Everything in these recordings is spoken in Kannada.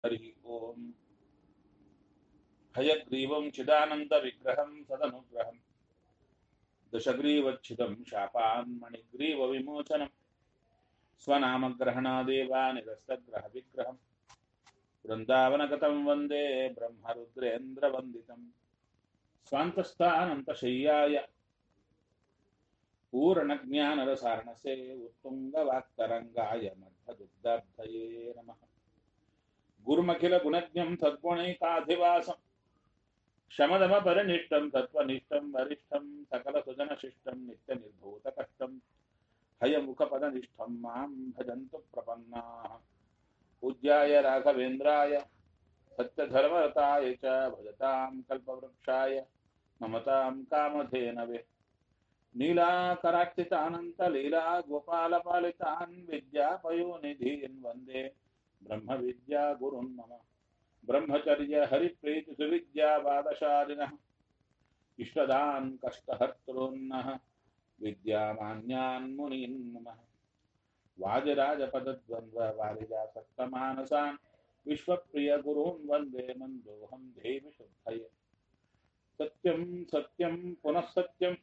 हरिः ओम् हयग्रीवं चिदानन्दविग्रहं सदनुग्रहम् दशग्रीवच्छिदं शापान्मणिग्रीवविमोचनम् स्वनामग्रहणादेवा निरस्तग्रहविग्रहम् वृन्दावनगतं वन्दे ब्रह्मरुद्रेन्द्रवन्दितम् स्वान्तस्थानन्तशय्याय पूर्णज्ञानरसारणसे उत्तुङ्गवाक्तरङ्गाय मध्वदुग्धाब्धये नमः गुरुमखिलगुणज्ञं सद्गुणैकाधिवासं शमदमपरिनिष्टं तत्त्वनिष्ठं वरिष्ठं सकलसुजनशिष्टं नित्यनिर्भूतकष्टं हयमुखपदनिष्ठं मां भजन्तु प्रपन्नाः पूज्याय राघवेन्द्राय सत्यधर्मरताय च भजतां कल्पवृक्षाय नमतां कामधेनवे नीलाकराक्षितानन्तलीला गोपालपालितान् विद्यापयोनिधीन् वन्दे ब्रह्मविद्या गुरुन् मम ब्रह्मचर्य हरिप्रीतिसुविद्यावादशालिनः इष्टदान् कष्टहर्तॄन्नः विद्यामान्यान् मुनीन् नमः वाजिराजपदद्वन्द्ववारिजासक्तमानसान् विश्वप्रियगुरून् वन्दे मन्दोऽहं देवि शुद्धये सत्यं सत्यं पुनः सत्यं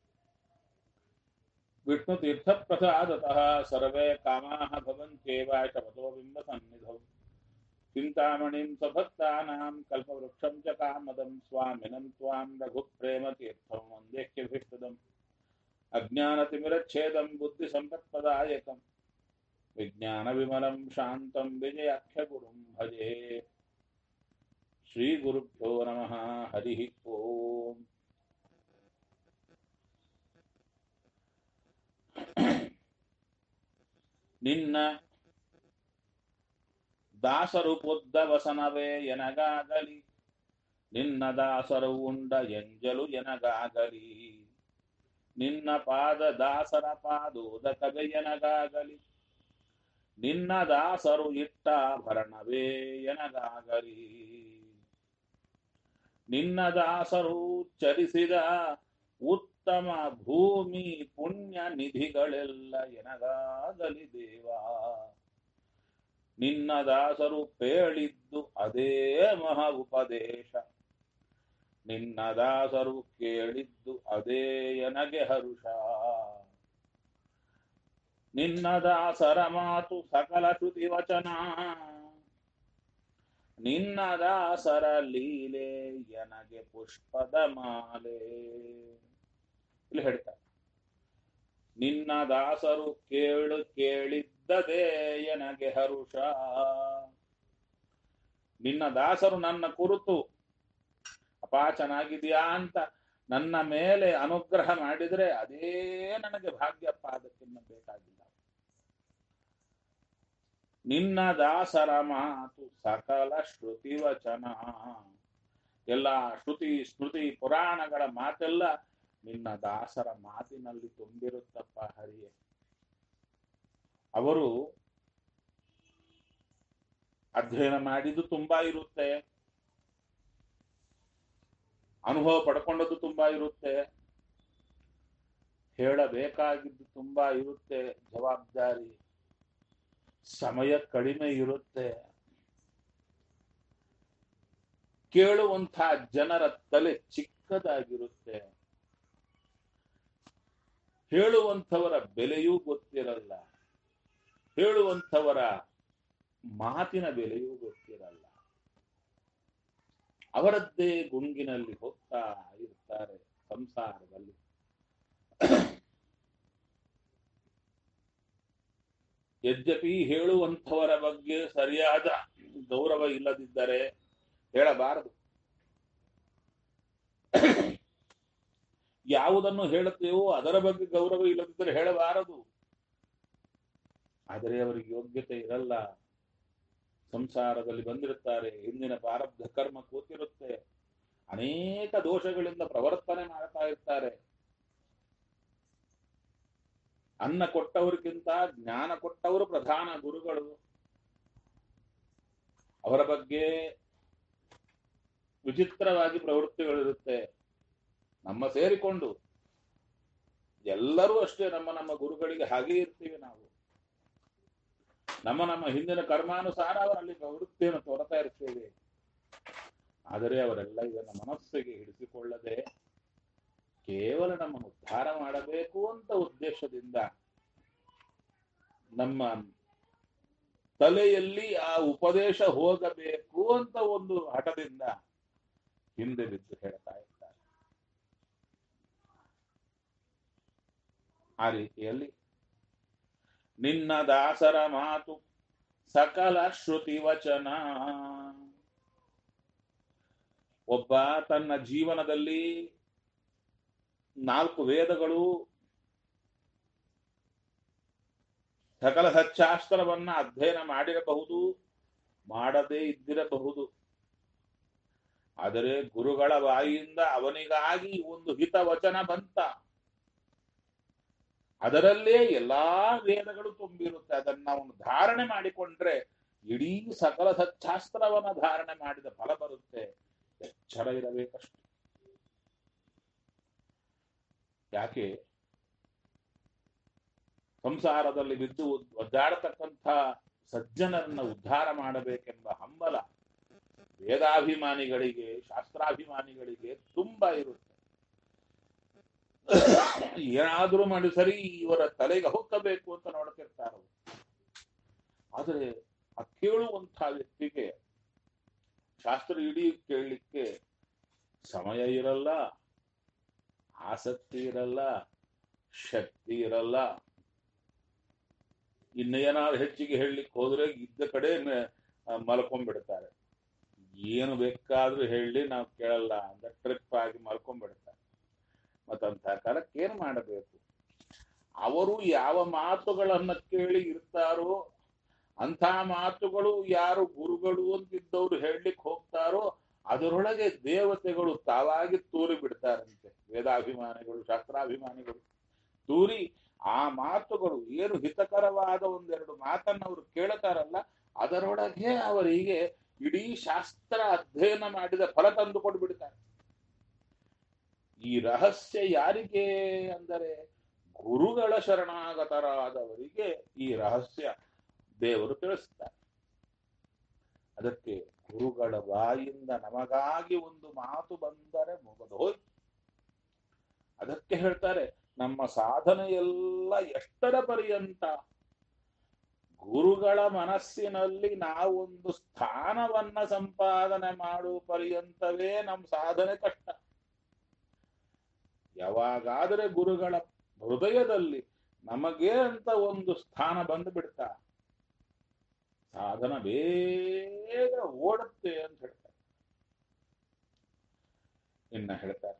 विष्णुतीर्थप्रसादतः सर्वे कामाः भवन्त्येव शपथो बिम्बसन्निधौ चिन्तामणिं स्वभक्तानां कल्पवृक्षं च कामदं स्वामिनं त्वां रघुप्रेमतीर्थं वन्देह्यभीष्टदम् अज्ञानतिमिरच्छेदं बुद्धिसम्पत्प्रदायकं विज्ञानविमलं शान्तं विजयाख्यगुरुं भजे श्रीगुरुभ्यो नमः हरिः ओम् ನಿನ್ನ ದಾಸರು ಪೊದ್ದವಸನವೇ ಎನಗಾಗಲಿ ನಿನ್ನ ದಾಸರು ಉಂಡ ಎಂಜಲು ಎನಗಾಗಲಿ ನಿನ್ನ ಪಾದ ದಾಸರ ಪಾದೋದಕವೇ ಎನಗಾಗಲಿ ನಿನ್ನ ದಾಸರು ಇಟ್ಟ ಭರಣವೇ ಎನಗಾಗಲಿ ನಿನ್ನ ದಾಸರು ಚರಿಸಿದ ಉತ್ತಮ ಭೂಮಿ ಪುಣ್ಯ ನಿಧಿಗಳೆಲ್ಲ ಎನಗಾಗಲಿ ದೇವಾ ನಿನ್ನ ದಾಸರು ಪೇಳಿದ್ದು ಅದೇ ಮಹಾ ಉಪದೇಶ ನಿನ್ನ ದಾಸರು ಕೇಳಿದ್ದು ಅದೇ ಎನಗೆ ಹರುಷ ನಿನ್ನ ದಾಸರ ಮಾತು ಸಕಲ ಶ್ರುತಿ ವಚನ ನಿನ್ನ ದಾಸರ ಲೀಲೆ ಎನಗೆ ಪುಷ್ಪದ ಮಾಲೆ ಇಲ್ಲಿ ಹೇಳ್ತಾರೆ ನಿನ್ನ ದಾಸರು ಕೇಳು ಕೇಳಿದ್ದದೇ ಎನಗೆ ಹರುಷ ನಿನ್ನ ದಾಸರು ನನ್ನ ಕುರಿತು ಅಪಾ ಚೆನ್ನಾಗಿದ್ಯಾ ಅಂತ ನನ್ನ ಮೇಲೆ ಅನುಗ್ರಹ ಮಾಡಿದ್ರೆ ಅದೇ ನನಗೆ ಭಾಗ್ಯಪ್ಪ ಅದಕ್ಕಿನ್ನ ಬೇಕಾಗಿಲ್ಲ ನಿನ್ನ ದಾಸರ ಮಾತು ಸಕಲ ಶ್ರುತಿ ವಚನ ಎಲ್ಲ ಶ್ರುತಿ ಸ್ಮೃತಿ ಪುರಾಣಗಳ ಮಾತೆಲ್ಲ ನಿನ್ನ ದಾಸರ ಮಾತಿನಲ್ಲಿ ತುಂಬಿರುತ್ತಪ್ಪ ಹರಿಯೇ ಅವರು ಅಧ್ಯಯನ ಮಾಡಿದ್ದು ತುಂಬಾ ಇರುತ್ತೆ ಅನುಭವ ಪಡ್ಕೊಂಡದ್ದು ತುಂಬಾ ಇರುತ್ತೆ ಹೇಳಬೇಕಾಗಿದ್ದು ತುಂಬಾ ಇರುತ್ತೆ ಜವಾಬ್ದಾರಿ ಸಮಯ ಕಡಿಮೆ ಇರುತ್ತೆ ಕೇಳುವಂಥ ಜನರ ತಲೆ ಚಿಕ್ಕದಾಗಿರುತ್ತೆ ಹೇಳುವಂಥವರ ಬೆಲೆಯೂ ಗೊತ್ತಿರಲ್ಲ ಹೇಳುವಂಥವರ ಮಾತಿನ ಬೆಲೆಯೂ ಗೊತ್ತಿರಲ್ಲ ಅವರದ್ದೇ ಗುಂಗಿನಲ್ಲಿ ಹೋಗ್ತಾ ಇರ್ತಾರೆ ಸಂಸಾರದಲ್ಲಿ ಯದ್ಯಪಿ ಹೇಳುವಂಥವರ ಬಗ್ಗೆ ಸರಿಯಾದ ಗೌರವ ಇಲ್ಲದಿದ್ದರೆ ಹೇಳಬಾರದು ಯಾವುದನ್ನು ಹೇಳುತ್ತೇವೋ ಅದರ ಬಗ್ಗೆ ಗೌರವ ಇಲ್ಲದಿದ್ದರೆ ಹೇಳಬಾರದು ಆದರೆ ಅವರಿಗೆ ಯೋಗ್ಯತೆ ಇರಲ್ಲ ಸಂಸಾರದಲ್ಲಿ ಬಂದಿರುತ್ತಾರೆ ಹಿಂದಿನ ಪ್ರಾರಬ್ಧ ಕರ್ಮ ಕೂತಿರುತ್ತೆ ಅನೇಕ ದೋಷಗಳಿಂದ ಪ್ರವರ್ತನೆ ಮಾಡ್ತಾ ಇರ್ತಾರೆ ಅನ್ನ ಕೊಟ್ಟವರಿಗಿಂತ ಜ್ಞಾನ ಕೊಟ್ಟವರು ಪ್ರಧಾನ ಗುರುಗಳು ಅವರ ಬಗ್ಗೆ ವಿಚಿತ್ರವಾಗಿ ಪ್ರವೃತ್ತಿಗಳಿರುತ್ತೆ ನಮ್ಮ ಸೇರಿಕೊಂಡು ಎಲ್ಲರೂ ಅಷ್ಟೇ ನಮ್ಮ ನಮ್ಮ ಗುರುಗಳಿಗೆ ಹಾಗೆ ಇರ್ತೀವಿ ನಾವು ನಮ್ಮ ನಮ್ಮ ಹಿಂದಿನ ಕರ್ಮಾನುಸಾರ ಅವರಲ್ಲಿ ಪ್ರವೃತ್ತಿಯನ್ನು ತೋರ್ತಾ ಇರ್ತೇವೆ ಆದರೆ ಅವರೆಲ್ಲ ಇದನ್ನ ಮನಸ್ಸಿಗೆ ಹಿಡಿಸಿಕೊಳ್ಳದೆ ಕೇವಲ ನಮ್ಮನ್ನು ಉದ್ಧಾರ ಮಾಡಬೇಕು ಅಂತ ಉದ್ದೇಶದಿಂದ ನಮ್ಮ ತಲೆಯಲ್ಲಿ ಆ ಉಪದೇಶ ಹೋಗಬೇಕು ಅಂತ ಒಂದು ಹಠದಿಂದ ಹಿಂದೆ ಬಿದ್ದು ಹೇಳ್ತಾ ಇದ್ದಾರೆ ಆ ರೀತಿಯಲ್ಲಿ ನಿನ್ನ ದಾಸರ ಮಾತು ಸಕಲ ಶ್ರುತಿ ವಚನ ಒಬ್ಬ ತನ್ನ ಜೀವನದಲ್ಲಿ ನಾಲ್ಕು ವೇದಗಳು ಸಕಲ ಸಚ್ಚಾಸ್ತ್ರವನ್ನ ಅಧ್ಯಯನ ಮಾಡಿರಬಹುದು ಮಾಡದೇ ಇದ್ದಿರಬಹುದು ಆದರೆ ಗುರುಗಳ ಬಾಯಿಯಿಂದ ಅವನಿಗಾಗಿ ಒಂದು ಹಿತವಚನ ಬಂತ ಅದರಲ್ಲೇ ಎಲ್ಲಾ ವೇದಗಳು ತುಂಬಿರುತ್ತೆ ಅದನ್ನ ಅವನು ಧಾರಣೆ ಮಾಡಿಕೊಂಡ್ರೆ ಇಡೀ ಸಕಲ ಸಚ್ಚಾಸ್ತ್ರವನ್ನ ಧಾರಣೆ ಮಾಡಿದ ಫಲ ಬರುತ್ತೆ ಎಚ್ಚರ ಇರಬೇಕಷ್ಟೆ ಯಾಕೆ ಸಂಸಾರದಲ್ಲಿ ಬಿದ್ದು ಒದ್ದಾಡತಕ್ಕಂಥ ಸಜ್ಜನರನ್ನ ಉದ್ಧಾರ ಮಾಡಬೇಕೆಂಬ ಹಂಬಲ ವೇದಾಭಿಮಾನಿಗಳಿಗೆ ಶಾಸ್ತ್ರಾಭಿಮಾನಿಗಳಿಗೆ ತುಂಬಾ ಇರುತ್ತೆ ಏನಾದ್ರೂ ಮಾಡಿ ಸರಿ ಇವರ ತಲೆಗೆ ಹೊಕ್ಕಬೇಕು ಅಂತ ನೋಡ್ತಿರ್ತಾರ ಆದರೆ ಆ ಕೇಳುವಂಥ ವ್ಯಕ್ತಿಗೆ ಶಾಸ್ತ್ರ ಇಡೀ ಕೇಳಲಿಕ್ಕೆ ಸಮಯ ಇರಲ್ಲ ಆಸಕ್ತಿ ಇರಲ್ಲ ಶಕ್ತಿ ಇರಲ್ಲ ಇನ್ನೇನಾದ್ರು ಹೆಚ್ಚಿಗೆ ಹೇಳಲಿಕ್ಕೆ ಹೋದ್ರೆ ಇದ್ದ ಕಡೆ ಮಲ್ಕೊಂಡ್ಬಿಡ್ತಾರೆ ಏನು ಬೇಕಾದ್ರೂ ಹೇಳಿ ನಾವು ಕೇಳಲ್ಲ ಅಂತ ಟ್ರಿಪ್ ಆಗಿ ಮಲ್ಕೊಂಡ್ಬಿಡ್ತಾರೆ ಮತ್ತಂತ ಕಾಲಕ್ಕೆ ಏನ್ ಮಾಡಬೇಕು ಅವರು ಯಾವ ಮಾತುಗಳನ್ನ ಕೇಳಿ ಇರ್ತಾರೋ ಅಂಥ ಮಾತುಗಳು ಯಾರು ಗುರುಗಳು ಅಂತಿದ್ದವ್ರು ಹೇಳಲಿಕ್ಕೆ ಹೋಗ್ತಾರೋ ಅದರೊಳಗೆ ದೇವತೆಗಳು ತಾವಾಗಿ ತೂರಿ ಬಿಡ್ತಾರಂತೆ ವೇದಾಭಿಮಾನಿಗಳು ಶಾಸ್ತ್ರಾಭಿಮಾನಿಗಳು ತೂರಿ ಆ ಮಾತುಗಳು ಏನು ಹಿತಕರವಾದ ಒಂದೆರಡು ಮಾತನ್ನ ಅವರು ಕೇಳ್ತಾರಲ್ಲ ಅದರೊಳಗೆ ಅವರಿಗೆ ಇಡೀ ಶಾಸ್ತ್ರ ಅಧ್ಯಯನ ಮಾಡಿದ ಫಲ ತಂದು ಕೊಡ್ಬಿಡ್ತಾರೆ ಈ ರಹಸ್ಯ ಯಾರಿಗೆ ಅಂದರೆ ಗುರುಗಳ ಶರಣಾಗತರಾದವರಿಗೆ ಈ ರಹಸ್ಯ ದೇವರು ತಿಳಿಸ್ತಾರೆ ಅದಕ್ಕೆ ಗುರುಗಳ ಬಾಯಿಂದ ನಮಗಾಗಿ ಒಂದು ಮಾತು ಬಂದರೆ ಮುಗದು ಹೋಯ್ತು ಅದಕ್ಕೆ ಹೇಳ್ತಾರೆ ನಮ್ಮ ಸಾಧನೆ ಎಲ್ಲ ಎಷ್ಟರ ಪರ್ಯಂತ ಗುರುಗಳ ಮನಸ್ಸಿನಲ್ಲಿ ನಾವೊಂದು ಸ್ಥಾನವನ್ನ ಸಂಪಾದನೆ ಮಾಡುವ ಪರ್ಯಂತವೇ ನಮ್ಮ ಸಾಧನೆ ಕಷ್ಟ ಯಾವಾಗಾದರೆ ಗುರುಗಳ ಹೃದಯದಲ್ಲಿ ನಮಗೆ ಅಂತ ಒಂದು ಸ್ಥಾನ ಬಂದು ಬಿಡ್ತಾ ಸಾಧನ ಬೇಗ ಓಡುತ್ತೆ ಅಂತ ಹೇಳ್ತಾರೆ ಇನ್ನ ಹೇಳ್ತಾರೆ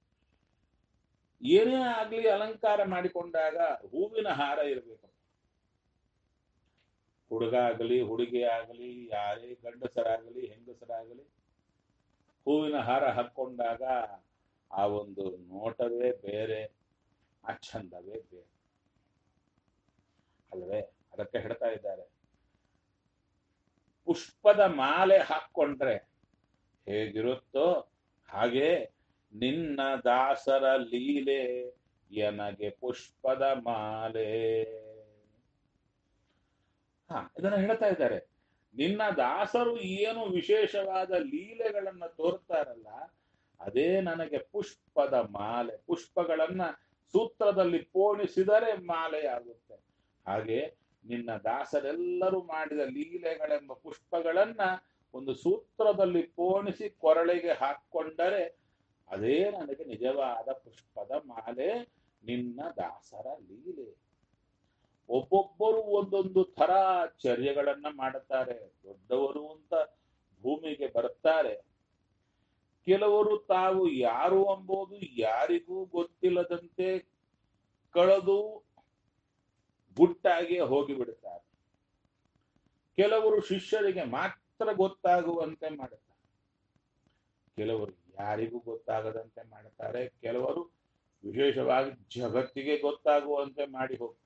ಏನೇ ಆಗ್ಲಿ ಅಲಂಕಾರ ಮಾಡಿಕೊಂಡಾಗ ಹೂವಿನ ಹಾರ ಇರಬೇಕು ಹುಡುಗ ಆಗಲಿ ಹುಡುಗಿ ಆಗಲಿ ಯಾರೇ ಗಂಡಸರಾಗಲಿ ಹೆಂಗಸರಾಗಲಿ ಹೂವಿನ ಹಾರ ಹಾಕೊಂಡಾಗ ಆ ಒಂದು ನೋಟವೇ ಬೇರೆ ಆ ಚಂದವೇ ಬೇರೆ ಅಲ್ವೇ ಅದಕ್ಕೆ ಹೇಳ್ತಾ ಇದ್ದಾರೆ ಪುಷ್ಪದ ಮಾಲೆ ಹಾಕ್ಕೊಂಡ್ರೆ ಹೇಗಿರುತ್ತೋ ಹಾಗೆ ನಿನ್ನ ದಾಸರ ಲೀಲೆ ಎನಗೆ ಪುಷ್ಪದ ಮಾಲೆ ಹಾ ಇದನ್ನ ಹೇಳ್ತಾ ಇದ್ದಾರೆ ನಿನ್ನ ದಾಸರು ಏನು ವಿಶೇಷವಾದ ಲೀಲೆಗಳನ್ನ ತೋರ್ತಾರಲ್ಲ ಅದೇ ನನಗೆ ಪುಷ್ಪದ ಮಾಲೆ ಪುಷ್ಪಗಳನ್ನ ಸೂತ್ರದಲ್ಲಿ ಪೋಣಿಸಿದರೆ ಮಾಲೆಯಾಗುತ್ತೆ ಹಾಗೆ ನಿನ್ನ ದಾಸರೆಲ್ಲರೂ ಮಾಡಿದ ಲೀಲೆಗಳೆಂಬ ಪುಷ್ಪಗಳನ್ನ ಒಂದು ಸೂತ್ರದಲ್ಲಿ ಪೋಣಿಸಿ ಕೊರಳಿಗೆ ಹಾಕೊಂಡರೆ ಅದೇ ನನಗೆ ನಿಜವಾದ ಪುಷ್ಪದ ಮಾಲೆ ನಿನ್ನ ದಾಸರ ಲೀಲೆ ಒಬ್ಬೊಬ್ಬರು ಒಂದೊಂದು ತರ ಚರ್ಯಗಳನ್ನ ಮಾಡುತ್ತಾರೆ ದೊಡ್ಡವರು ಅಂತ ಭೂಮಿಗೆ ಬರ್ತಾರೆ ಕೆಲವರು ತಾವು ಯಾರು ಎಂಬುದು ಯಾರಿಗೂ ಗೊತ್ತಿಲ್ಲದಂತೆ ಕಳೆದು ಗುಟ್ಟಾಗಿ ಹೋಗಿಬಿಡುತ್ತಾರೆ ಕೆಲವರು ಶಿಷ್ಯರಿಗೆ ಮಾತ್ರ ಗೊತ್ತಾಗುವಂತೆ ಮಾಡುತ್ತಾರೆ ಕೆಲವರು ಯಾರಿಗೂ ಗೊತ್ತಾಗದಂತೆ ಮಾಡುತ್ತಾರೆ ಕೆಲವರು ವಿಶೇಷವಾಗಿ ಜಗತ್ತಿಗೆ ಗೊತ್ತಾಗುವಂತೆ ಮಾಡಿ ಹೋಗ್ತಾರೆ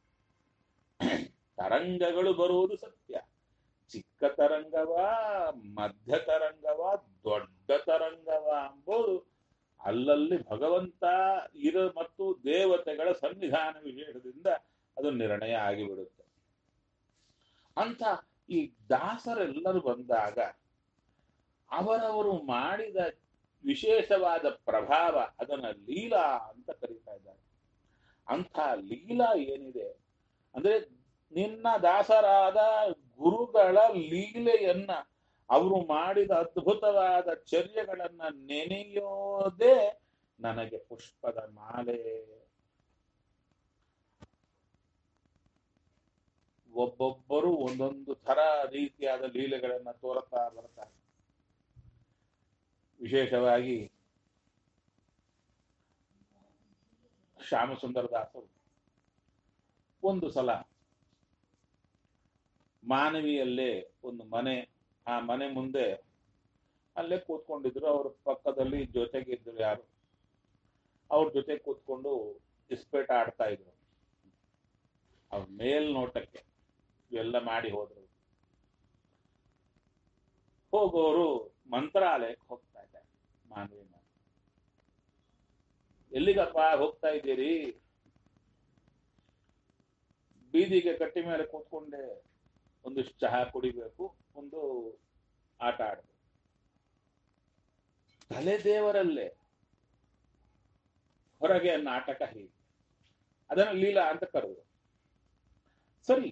ತರಂಗಗಳು ಬರುವುದು ಸತ್ಯ ಚಿಕ್ಕ ತರಂಗವ ಮಧ್ಯ ತರಂಗವ ದೊಡ್ಡ ತರಂಗವ ಎಂಬುದು ಅಲ್ಲಲ್ಲಿ ಭಗವಂತ ಇರ ಮತ್ತು ದೇವತೆಗಳ ಸನ್ನಿಧಾನ ವಿಶೇಷದಿಂದ ಅದು ನಿರ್ಣಯ ಆಗಿಬಿಡುತ್ತೆ ಅಂತ ಈ ದಾಸರೆಲ್ಲರೂ ಬಂದಾಗ ಅವರವರು ಮಾಡಿದ ವಿಶೇಷವಾದ ಪ್ರಭಾವ ಅದನ್ನ ಲೀಲಾ ಅಂತ ಕರೀತಾ ಇದ್ದಾರೆ ಅಂಥ ಲೀಲಾ ಏನಿದೆ ಅಂದ್ರೆ ನಿನ್ನ ದಾಸರಾದ ಗುರುಗಳ ಲೀಲೆಯನ್ನ ಅವರು ಮಾಡಿದ ಅದ್ಭುತವಾದ ಚರ್ಯಗಳನ್ನ ನೆನೆಯೋದೇ ನನಗೆ ಪುಷ್ಪದ ಮಾಲೆ ಒಬ್ಬೊಬ್ಬರು ಒಂದೊಂದು ತರ ರೀತಿಯಾದ ಲೀಲೆಗಳನ್ನ ತೋರುತ್ತಾ ಬರ್ತಾರೆ ವಿಶೇಷವಾಗಿ ಶ್ಯಾಮಸುಂದರ ದಾಸರು ಒಂದು ಸಲ ಮಾನವಿಯಲ್ಲೇ ಒಂದು ಮನೆ ಆ ಮನೆ ಮುಂದೆ ಅಲ್ಲೇ ಕೂತ್ಕೊಂಡಿದ್ರು ಅವ್ರ ಪಕ್ಕದಲ್ಲಿ ಜೊತೆಗಿದ್ರು ಯಾರು ಅವ್ರ ಜೊತೆ ಕೂತ್ಕೊಂಡು ಇಸ್ಪೇಟ ಆಡ್ತಾ ಇದ್ರು ಅವ್ರ ಮೇಲ್ನೋಟಕ್ಕೆ ಇವೆಲ್ಲ ಮಾಡಿ ಹೋದ್ರು ಹೋಗೋರು ಮಂತ್ರಾಲಯಕ್ಕೆ ಹೋಗ್ತಾ ಇದ್ದಾರೆ ಮಾನವಿ ಮನೆ ಎಲ್ಲಿಗಪ್ಪ ಹೋಗ್ತಾ ಇದ್ದೀರಿ ಬೀದಿಗೆ ಕಟ್ಟಿ ಮೇಲೆ ಕೂತ್ಕೊಂಡೆ ಒಂದಿಷ್ಟು ಚಹಾ ಕುಡಿಬೇಕು ಒಂದು ಆಟ ಆಡಬೇಕು ತಲೆ ದೇವರಲ್ಲೇ ಹೊರಗೆ ನಾಟಕ ಹೀಗೆ ಅದನ್ನು ಲೀಲಾ ಅಂತ ಕರೆದ್ರು ಸರಿ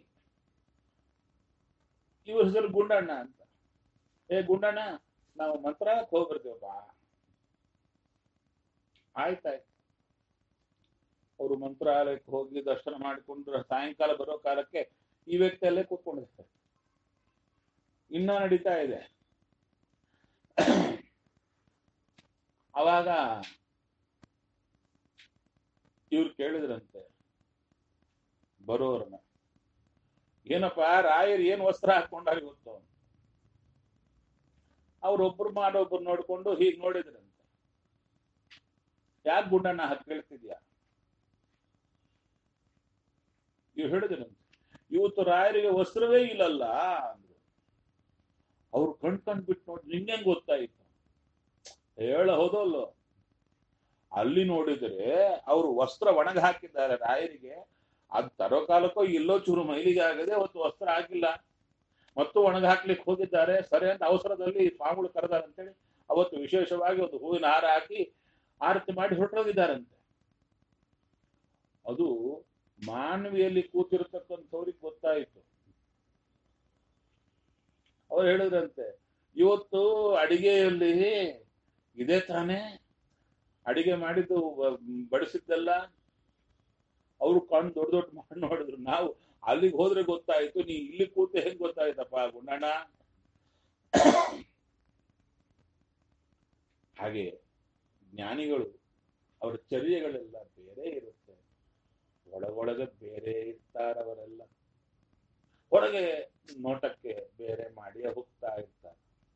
ಇವ್ರ ಹೆಸರು ಗುಂಡಣ್ಣ ಅಂತ ಏ ಗುಂಡಣ್ಣ ನಾವು ಮಂತ್ರಾಲಯಕ್ಕೆ ಹೋಗಿ ಬರ್ತೀವಪ್ಪ ಆಯ್ತಾಯ್ತು ಅವರು ಮಂತ್ರಾಲಯಕ್ಕೆ ಹೋಗಿ ದರ್ಶನ ಮಾಡಿಕೊಂಡು ಸಾಯಂಕಾಲ ಬರೋ ಕಾಲಕ್ಕೆ ಈ ವ್ಯಕ್ತಿ ಅಲ್ಲೇ ಕೂತ್ಕೊಂಡಿರ್ತಾರೆ ಇನ್ನ ನಡೀತಾ ಇದೆ ಅವಾಗ ಇವ್ರು ಕೇಳಿದ್ರಂತೆ ಬರೋರನ್ನ ಏನಪ್ಪ ರಾಯರ್ ಏನ್ ವಸ್ತ್ರ ಹಾಕೊಂಡಾರ ಇವತ್ತು ಅವ್ರೊಬ್ರು ಮಾಡೊಬ್ರು ನೋಡ್ಕೊಂಡು ಹೀಗ್ ನೋಡಿದ್ರಂತೆ ಯಾಕೆ ಗುಂಡಣ್ಣ ಹತ್ ಕೇಳ್ತಿದ್ಯಾ ಇವ್ ಹೇಳಿದ್ರಂತೆ ಇವತ್ತು ರಾಯರಿಗೆ ವಸ್ತ್ರವೇ ಇಲ್ಲಲ್ಲ ಅಂದ್ರು ಅವ್ರು ಕಣ್ ಕಣ್ ಬಿಟ್ಟು ನೋಡಿ ನಿಂಗೆ ಗೊತ್ತಾಯ್ತು ಹೇಳ ಹೋದಲ್ಲೋ ಅಲ್ಲಿ ನೋಡಿದ್ರೆ ಅವರು ವಸ್ತ್ರ ಒಣಗ ಹಾಕಿದ್ದಾರೆ ರಾಯರಿಗೆ ಅದ್ ತರೋ ಕಾಲಕ್ಕೋ ಇಲ್ಲೋ ಚೂರು ಮೈಲಿಗೆ ಆಗದೆ ಅವತ್ತು ವಸ್ತ್ರ ಹಾಕಿಲ್ಲ ಮತ್ತು ಒಣಗ ಹಾಕ್ಲಿಕ್ಕೆ ಹೋಗಿದ್ದಾರೆ ಸರಿ ಅಂತ ಅವಸರದಲ್ಲಿ ಸ್ವಾಮಿಗಳು ಕರೆದಾರೆ ಅಂತೇಳಿ ಅವತ್ತು ವಿಶೇಷವಾಗಿ ಒಂದು ಹೂವಿನ ಹಾರ ಹಾಕಿ ಆರತಿ ಮಾಡಿ ಹೊರಟೋಗಿದ್ದಾರಂತೆ ಅದು ಮಾನವಿಯಲ್ಲಿ ಕೂತಿರ್ತಕ್ಕಂಥವ್ರಿಗೆ ಗೊತ್ತಾಯಿತು ಅವ್ರು ಹೇಳಿದ್ರಂತೆ ಇವತ್ತು ಅಡಿಗೆಯಲ್ಲಿ ಇದೇ ತಾನೇ ಅಡಿಗೆ ಮಾಡಿದ್ದು ಬ- ಬಡಿಸಿದ್ದೆಲ್ಲ ಅವ್ರು ಕಣ್ಣು ದೊಡ್ಡ ದೊಡ್ಡ ಮಾಡಿ ನೋಡಿದ್ರು ನಾವು ಅಲ್ಲಿಗೆ ಹೋದ್ರೆ ಗೊತ್ತಾಯ್ತು ನೀ ಇಲ್ಲಿ ಕೂತು ಹೆಂಗ್ ಗೊತ್ತಾಯ್ತಪ್ಪ ಗುಂಡಣ್ಣ ಹಾಗೆ ಜ್ಞಾನಿಗಳು ಅವರ ಚರ್ಯಗಳೆಲ್ಲ ಬೇರೆ ಇರುತ್ತೆ ಒಳಗೊಳಗೆ ಬೇರೆ ಇರ್ತಾರವರೆಲ್ಲ ಹೊರಗೆ ನೋಟಕ್ಕೆ ಬೇರೆ ಮಾಡಿ ಹೋಗ್ತಾ ಇರ್ತಾರೆ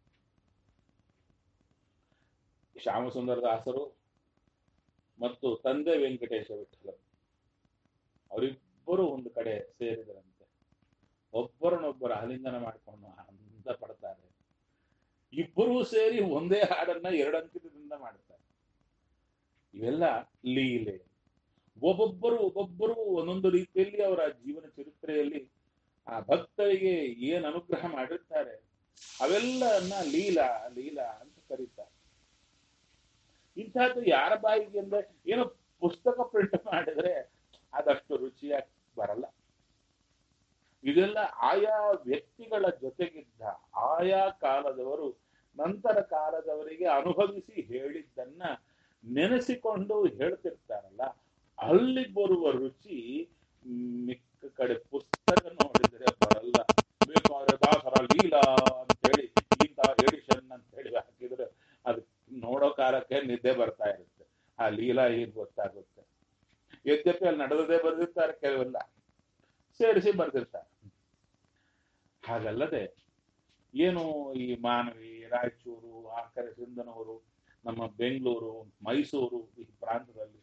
ಶ್ಯಾಮಸುಂದರ ದಾಸರು ಮತ್ತು ತಂದೆ ವೆಂಕಟೇಶ ವಿಠಲ ಅವರಿಬ್ಬರು ಒಂದು ಕಡೆ ಸೇರಿದರಂತೆ ಒಬ್ಬರನ್ನೊಬ್ಬರು ಆಲಿಂಗನ ಮಾಡಿಕೊಂಡು ಆನಂದ ಪಡ್ತಾರೆ ಇಬ್ಬರೂ ಸೇರಿ ಒಂದೇ ಹಾಡನ್ನ ಎರಡಂಕಿತದಿಂದ ಮಾಡ್ತಾರೆ ಇವೆಲ್ಲ ಲೀಲೆ ಒಬ್ಬೊಬ್ಬರು ಒಬ್ಬೊಬ್ಬರು ಒಂದೊಂದು ರೀತಿಯಲ್ಲಿ ಅವರ ಜೀವನ ಚರಿತ್ರೆಯಲ್ಲಿ ಆ ಭಕ್ತರಿಗೆ ಏನ್ ಅನುಗ್ರಹ ಮಾಡಿರ್ತಾರೆ ಅವೆಲ್ಲನ್ನ ಲೀಲಾ ಲೀಲಾ ಅಂತ ಕರೀತಾರೆ ಇಂಥದ್ದು ಯಾರ ಬಾಯಿಗೆ ಅಂದ್ರೆ ಏನೋ ಪುಸ್ತಕ ಪ್ರಿಂಟ್ ಮಾಡಿದ್ರೆ ಅದಷ್ಟು ರುಚಿಯಾಗಿ ಬರಲ್ಲ ಇದೆಲ್ಲ ಆಯಾ ವ್ಯಕ್ತಿಗಳ ಜೊತೆಗಿದ್ದ ಆಯಾ ಕಾಲದವರು ನಂತರ ಕಾಲದವರಿಗೆ ಅನುಭವಿಸಿ ಹೇಳಿದ್ದನ್ನ ನೆನೆಸಿಕೊಂಡು ಹೇಳ್ತಿರ್ತಾರಲ್ಲ ಅಲ್ಲಿ ಬರುವ ರುಚಿ ಮಿಕ್ಕ ಕಡೆ ಪುಸ್ತಕ ನೋಡಿದರೆ ಬರಲ್ಲ ಬೇಕಾದ್ರೆ ದಾಸರ ಲೀಲಾ ಅಂತೇಳಿ ಇಂಥ ಎಡಿಷನ್ ಅಂತ ಹೇಳಿ ಹಾಕಿದ್ರೆ ಅದು ನೋಡೋ ಕಾಲಕ್ಕೆ ನಿದ್ದೆ ಬರ್ತಾ ಇರುತ್ತೆ ಆ ಲೀಲಾ ಏನ್ ಗೊತ್ತಾಗುತ್ತೆ ಯದ್ಯಪಿ ಅಲ್ಲಿ ನಡೆದದೇ ಬರೆದಿರ್ತಾರೆ ಕೆಲವೆಲ್ಲ ಸೇರಿಸಿ ಬರೆದಿರ್ತಾರೆ ಹಾಗಲ್ಲದೆ ಏನು ಈ ಮಾನವಿ ರಾಯಚೂರು ಆ ಕಡೆ ಸಿಂಧನೂರು ನಮ್ಮ ಬೆಂಗಳೂರು ಮೈಸೂರು ಈ ಪ್ರಾಂತದಲ್ಲಿ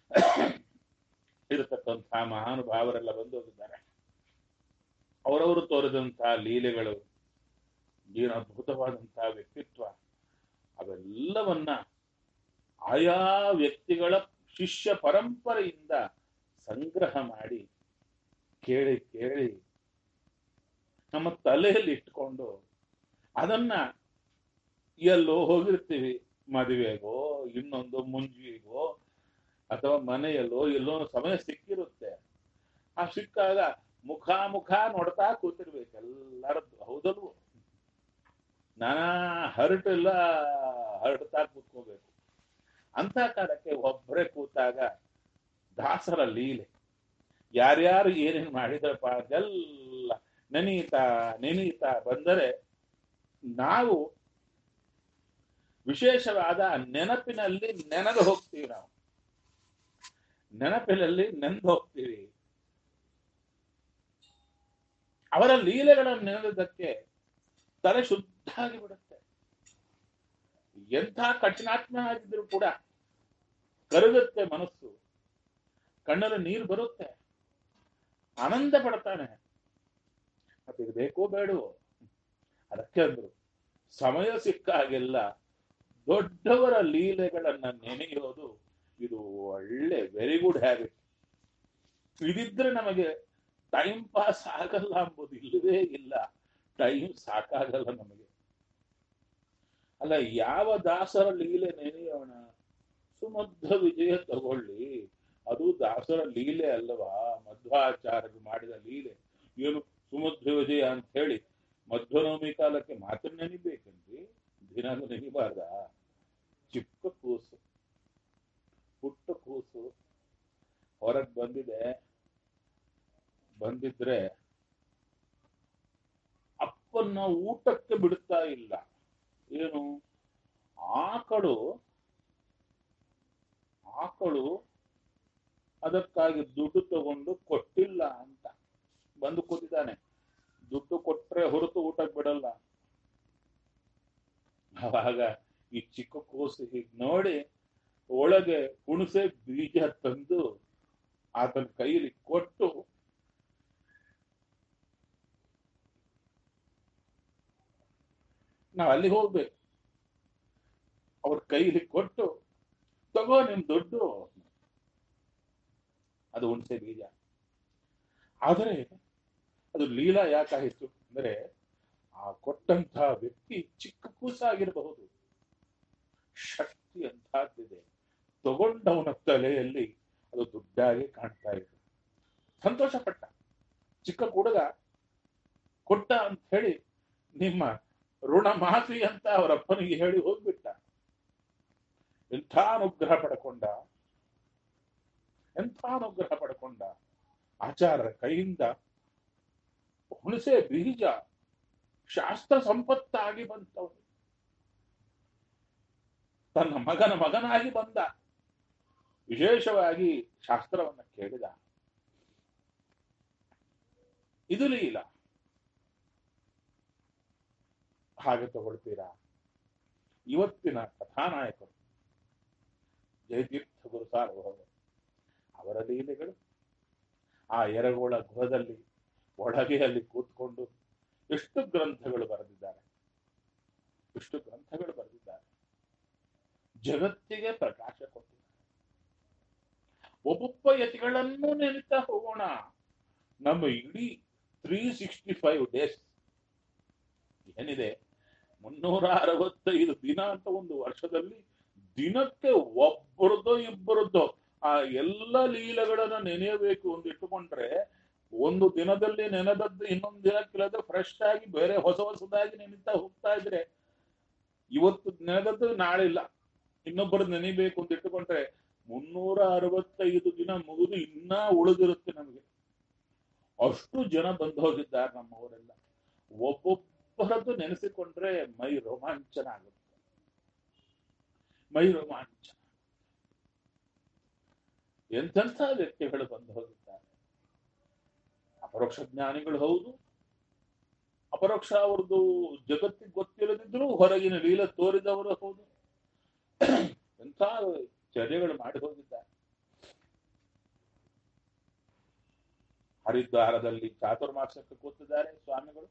ಇರತಕ್ಕಂತಹ ಮಹಾನುಭಾವರೆಲ್ಲ ಬಂದು ಹೋಗಿದ್ದಾರೆ ಅವರವರು ತೋರಿದಂತಹ ಲೀಲೆಗಳು ಏನು ಅದ್ಭುತವಾದಂತಹ ವ್ಯಕ್ತಿತ್ವ ಅವೆಲ್ಲವನ್ನ ಆಯಾ ವ್ಯಕ್ತಿಗಳ ಶಿಷ್ಯ ಪರಂಪರೆಯಿಂದ ಸಂಗ್ರಹ ಮಾಡಿ ಕೇಳಿ ಕೇಳಿ ನಮ್ಮ ತಲೆಯಲ್ಲಿ ಇಟ್ಕೊಂಡು ಅದನ್ನ ಎಲ್ಲೋ ಹೋಗಿರ್ತೀವಿ ಮದುವೆಗೋ ಇನ್ನೊಂದು ಮುಂಜಿಗೋ ಅಥವಾ ಮನೆಯಲ್ಲೋ ಎಲ್ಲೋ ಸಮಯ ಸಿಕ್ಕಿರುತ್ತೆ ಆ ಸಿಕ್ಕಾಗ ಮುಖ ಮುಖ ನೋಡ್ತಾ ಕೂತಿರ್ಬೇಕು ಎಲ್ಲರದ್ದು ಹೌದಲ್ವೋ ನಾನಾ ಹರಟು ಎಲ್ಲ ಹರಡ್ತಾ ಕೂತ್ಕೋಬೇಕು ಅಂತ ಕಾಲಕ್ಕೆ ಒಬ್ಬರೇ ಕೂತಾಗ ದಾಸರ ಲೀಲೆ ಯಾರ್ಯಾರು ಏನೇನು ಮಾಡಿದ್ರಪ್ಪ ಅದೆಲ್ಲ ನೆನೀತಾ ನೆನೀತಾ ಬಂದರೆ ನಾವು ವಿಶೇಷವಾದ ನೆನಪಿನಲ್ಲಿ ನೆನೆದು ಹೋಗ್ತೀವಿ ನಾವು ನೆನಪಿನಲ್ಲಿ ನೆನೆದು ಹೋಗ್ತೀವಿ ಅವರ ಲೀಲೆಗಳನ್ನು ನೆನೆದಕ್ಕೆ ತಲೆ ಶುದ್ಧ ಆಗಿ ಬಿಡುತ್ತೆ ಎಂಥ ಕಠಿಣಾತ್ಮ ಆಗಿದ್ರು ಕೂಡ ಕರಗುತ್ತೆ ಮನಸ್ಸು ಕಣ್ಣಲ್ಲಿ ನೀರು ಬರುತ್ತೆ ಆನಂದ ಪಡ್ತಾನೆ ಮತ್ತೆ ಇದು ಬೇಕೋ ಬೇಡವೋ ಅದಕ್ಕೆ ಅಂದ್ರು ಸಮಯ ಸಿಕ್ಕಾಗೆಲ್ಲ ದೊಡ್ಡವರ ಲೀಲೆಗಳನ್ನ ನೆನೆಯೋದು ಇದು ಒಳ್ಳೆ ವೆರಿ ಗುಡ್ ಹ್ಯಾಬಿಟ್ ಇದಿದ್ರೆ ನಮಗೆ ಟೈಮ್ ಪಾಸ್ ಆಗಲ್ಲ ಎಂಬುದು ಇಲ್ಲವೇ ಇಲ್ಲ ಟೈಮ್ ಸಾಕಾಗಲ್ಲ ನಮಗೆ ಅಲ್ಲ ಯಾವ ದಾಸರ ಲೀಲೆ ನೆನೆಯೋಣ ಸುಮಧ್ವ ವಿಜಯ ತಗೊಳ್ಳಿ ಅದು ದಾಸರ ಲೀಲೆ ಅಲ್ಲವಾ ಮಧ್ವಾಚಾರ್ಯರು ಮಾಡಿದ ಲೀಲೆ ಏನು ಸುಮಧ್ವ ವಿಜಯ ಅಂತ ಹೇಳಿ ಮಧ್ವನವಮಿ ಕಾಲಕ್ಕೆ ಮಾತ್ರ ನೆನಿಬೇಕಂದ್ರಿ ದಿನಾಲು ನೆನಿಬಾರ್ದ ಚಿಕ್ಕ ಕೂಸು ಪುಟ್ಟ ಕೂಸು ಹೊರಗ್ ಬಂದಿದೆ ಬಂದಿದ್ರೆ ಅಪ್ಪನ್ನ ಊಟಕ್ಕೆ ಬಿಡುತ್ತಾ ಇಲ್ಲ ಏನು ಆಕಳು ಆಕಳು ಅದಕ್ಕಾಗಿ ದುಡ್ಡು ತಗೊಂಡು ಕೊಟ್ಟಿಲ್ಲ ಅಂತ ಬಂದು ಕೂತಿದ್ದಾನೆ ದುಡ್ಡು ಕೊಟ್ರೆ ಹೊರತು ಊಟಕ್ಕೆ ಬಿಡಲ್ಲ ಅವಾಗ ಈ ಚಿಕ್ಕ ಕೂಸು ಹೀಗ್ ನೋಡಿ ಒಳಗೆ ಹುಣಸೆ ಬೀಜ ತಂದು ಆತನ ಕೈಯಲ್ಲಿ ಕೊಟ್ಟು ನಾವ್ ಅಲ್ಲಿ ಹೋಗ್ಬೇಕು ಅವ್ರ ಕೈಲಿ ಕೊಟ್ಟು ತಗೋ ನಿಮ್ ದುಡ್ಡು ಅದು ಹುಣಸೆ ಬೀಜ ಆದರೆ ಅದು ಲೀಲಾ ಯಾಕಾಯಿತು ಅಂದ್ರೆ ಆ ಕೊಟ್ಟಂತ ವ್ಯಕ್ತಿ ಚಿಕ್ಕ ಕೂಸಾಗಿರಬಹುದು ಶಕ್ತಿ ಅಂತಹದ್ದಿದೆ ತಗೊಂಡವನ ತಲೆಯಲ್ಲಿ ಅದು ದುಡ್ಡಾಗಿ ಕಾಣ್ತಾ ಇದೆ ಸಂತೋಷ ಪಟ್ಟ ಚಿಕ್ಕ ಹುಡುಗ ಕೊಟ್ಟ ಅಂತ ಹೇಳಿ ನಿಮ್ಮ ಋಣ ಮಾಫಿ ಅಂತ ಅವರ ಅಪ್ಪನಿಗೆ ಹೇಳಿ ಹೋಗ್ಬಿಟ್ಟ ಎಂಥ ಅನುಗ್ರಹ ಪಡ್ಕೊಂಡ ಎಂಥ ಅನುಗ್ರಹ ಪಡ್ಕೊಂಡ ಆಚಾರ್ಯರ ಕೈಯಿಂದ ಹುಣಸೆ ಬೀಜ ಶಾಸ್ತ್ರ ಸಂಪತ್ತಾಗಿ ಬಂತವನು ತನ್ನ ಮಗನ ಮಗನಾಗಿ ಬಂದ ವಿಶೇಷವಾಗಿ ಶಾಸ್ತ್ರವನ್ನ ಕೇಳಿದ ಇದು ಲೀಲ ಹಾಗೆ ತಗೊಳ್ತೀರಾ ಇವತ್ತಿನ ಕಥಾನಾಯಕರು ಜಯತೀರ್ಥ ಗುರು ಸಾರ್ವಭೌಮ ಅವರ ಲೀಲೆಗಳು ಆ ಎರಗೋಳ ಗೃಹದಲ್ಲಿ ಒಳಗೆ ಅಲ್ಲಿ ಕೂತ್ಕೊಂಡು ಎಷ್ಟು ಗ್ರಂಥಗಳು ಬರೆದಿದ್ದಾರೆ ಎಷ್ಟು ಗ್ರಂಥಗಳು ಬರೆದಿದ್ದಾರೆ ಜಗತ್ತಿಗೆ ಪ್ರಕಾಶ ಕೊಟ್ಟಿದ್ದಾರೆ ಒಬ್ಬೊಬ್ಬ ಯತಿಗಳನ್ನು ನೆನೀತಾ ಹೋಗೋಣ ನಮ್ಮ ಇಡೀ ತ್ರೀ ಸಿಕ್ಸ್ಟಿ ಫೈವ್ ಡೇಸ್ ಏನಿದೆ ಮುನ್ನೂರ ಅರವತ್ತೈದು ದಿನ ಅಂತ ಒಂದು ವರ್ಷದಲ್ಲಿ ದಿನಕ್ಕೆ ಒಬ್ಬರದೋ ಇಬ್ಬರದ್ದೋ ಆ ಎಲ್ಲ ಲೀಲೆಗಳನ್ನ ನೆನೆಯಬೇಕು ಅಂತ ಇಟ್ಟುಕೊಂಡ್ರೆ ಒಂದು ದಿನದಲ್ಲಿ ನೆನೆದದ್ದು ಇನ್ನೊಂದು ದಿನಕ್ಕಿಲ್ಲದೆ ಫ್ರೆಶ್ ಆಗಿ ಬೇರೆ ಹೊಸ ಹೊಸದಾಗಿ ನೆನೀತಾ ಹೋಗ್ತಾ ಇದ್ರೆ ಇವತ್ತು ನೆನೆದದ್ದು ನಾಳೆ ಇಲ್ಲ ಇನ್ನೊಬ್ಬರು ನೆನಿಬೇಕು ಅಂತ ಇಟ್ಟುಕೊಂಡ್ರೆ ಮುನ್ನೂರ ಅರವತ್ತೈದು ದಿನ ಮುಗಿದು ಇನ್ನ ಉಳಿದಿರುತ್ತೆ ನಮಗೆ ಅಷ್ಟು ಜನ ಬಂದು ಹೋಗಿದ್ದಾರೆ ನಮ್ಮವರೆಲ್ಲ ಒಬ್ಬೊಬ್ಬರದ್ದು ನೆನೆಸಿಕೊಂಡ್ರೆ ಮೈ ರೋಮಾಂಚನ ಆಗುತ್ತೆ ಮೈ ರೋಮಾಂಚನ ಎಂತೆಂಥ ವ್ಯಕ್ತಿಗಳು ಬಂದು ಹೋಗಿದ್ದಾರೆ ಅಪರೋಕ್ಷ ಜ್ಞಾನಿಗಳು ಹೌದು ಅಪರೋಕ್ಷ ಅವ್ರದ್ದು ಜಗತ್ತಿಗೆ ಗೊತ್ತಿಲ್ಲದಿದ್ರು ಹೊರಗಿನ ಲೀಲ ತೋರಿದವರು ಹೌದು ಎಂಥ ಚರ್ಯಗಳು ಮಾಡಿ ಹೋಗಿದ್ದಾರೆ ಹರಿದ್ವಾರದಲ್ಲಿ ಚಾತುರ್ಮಾಸಕ್ಕೆ ಕೂತಿದ್ದಾರೆ ಸ್ವಾಮಿಗಳು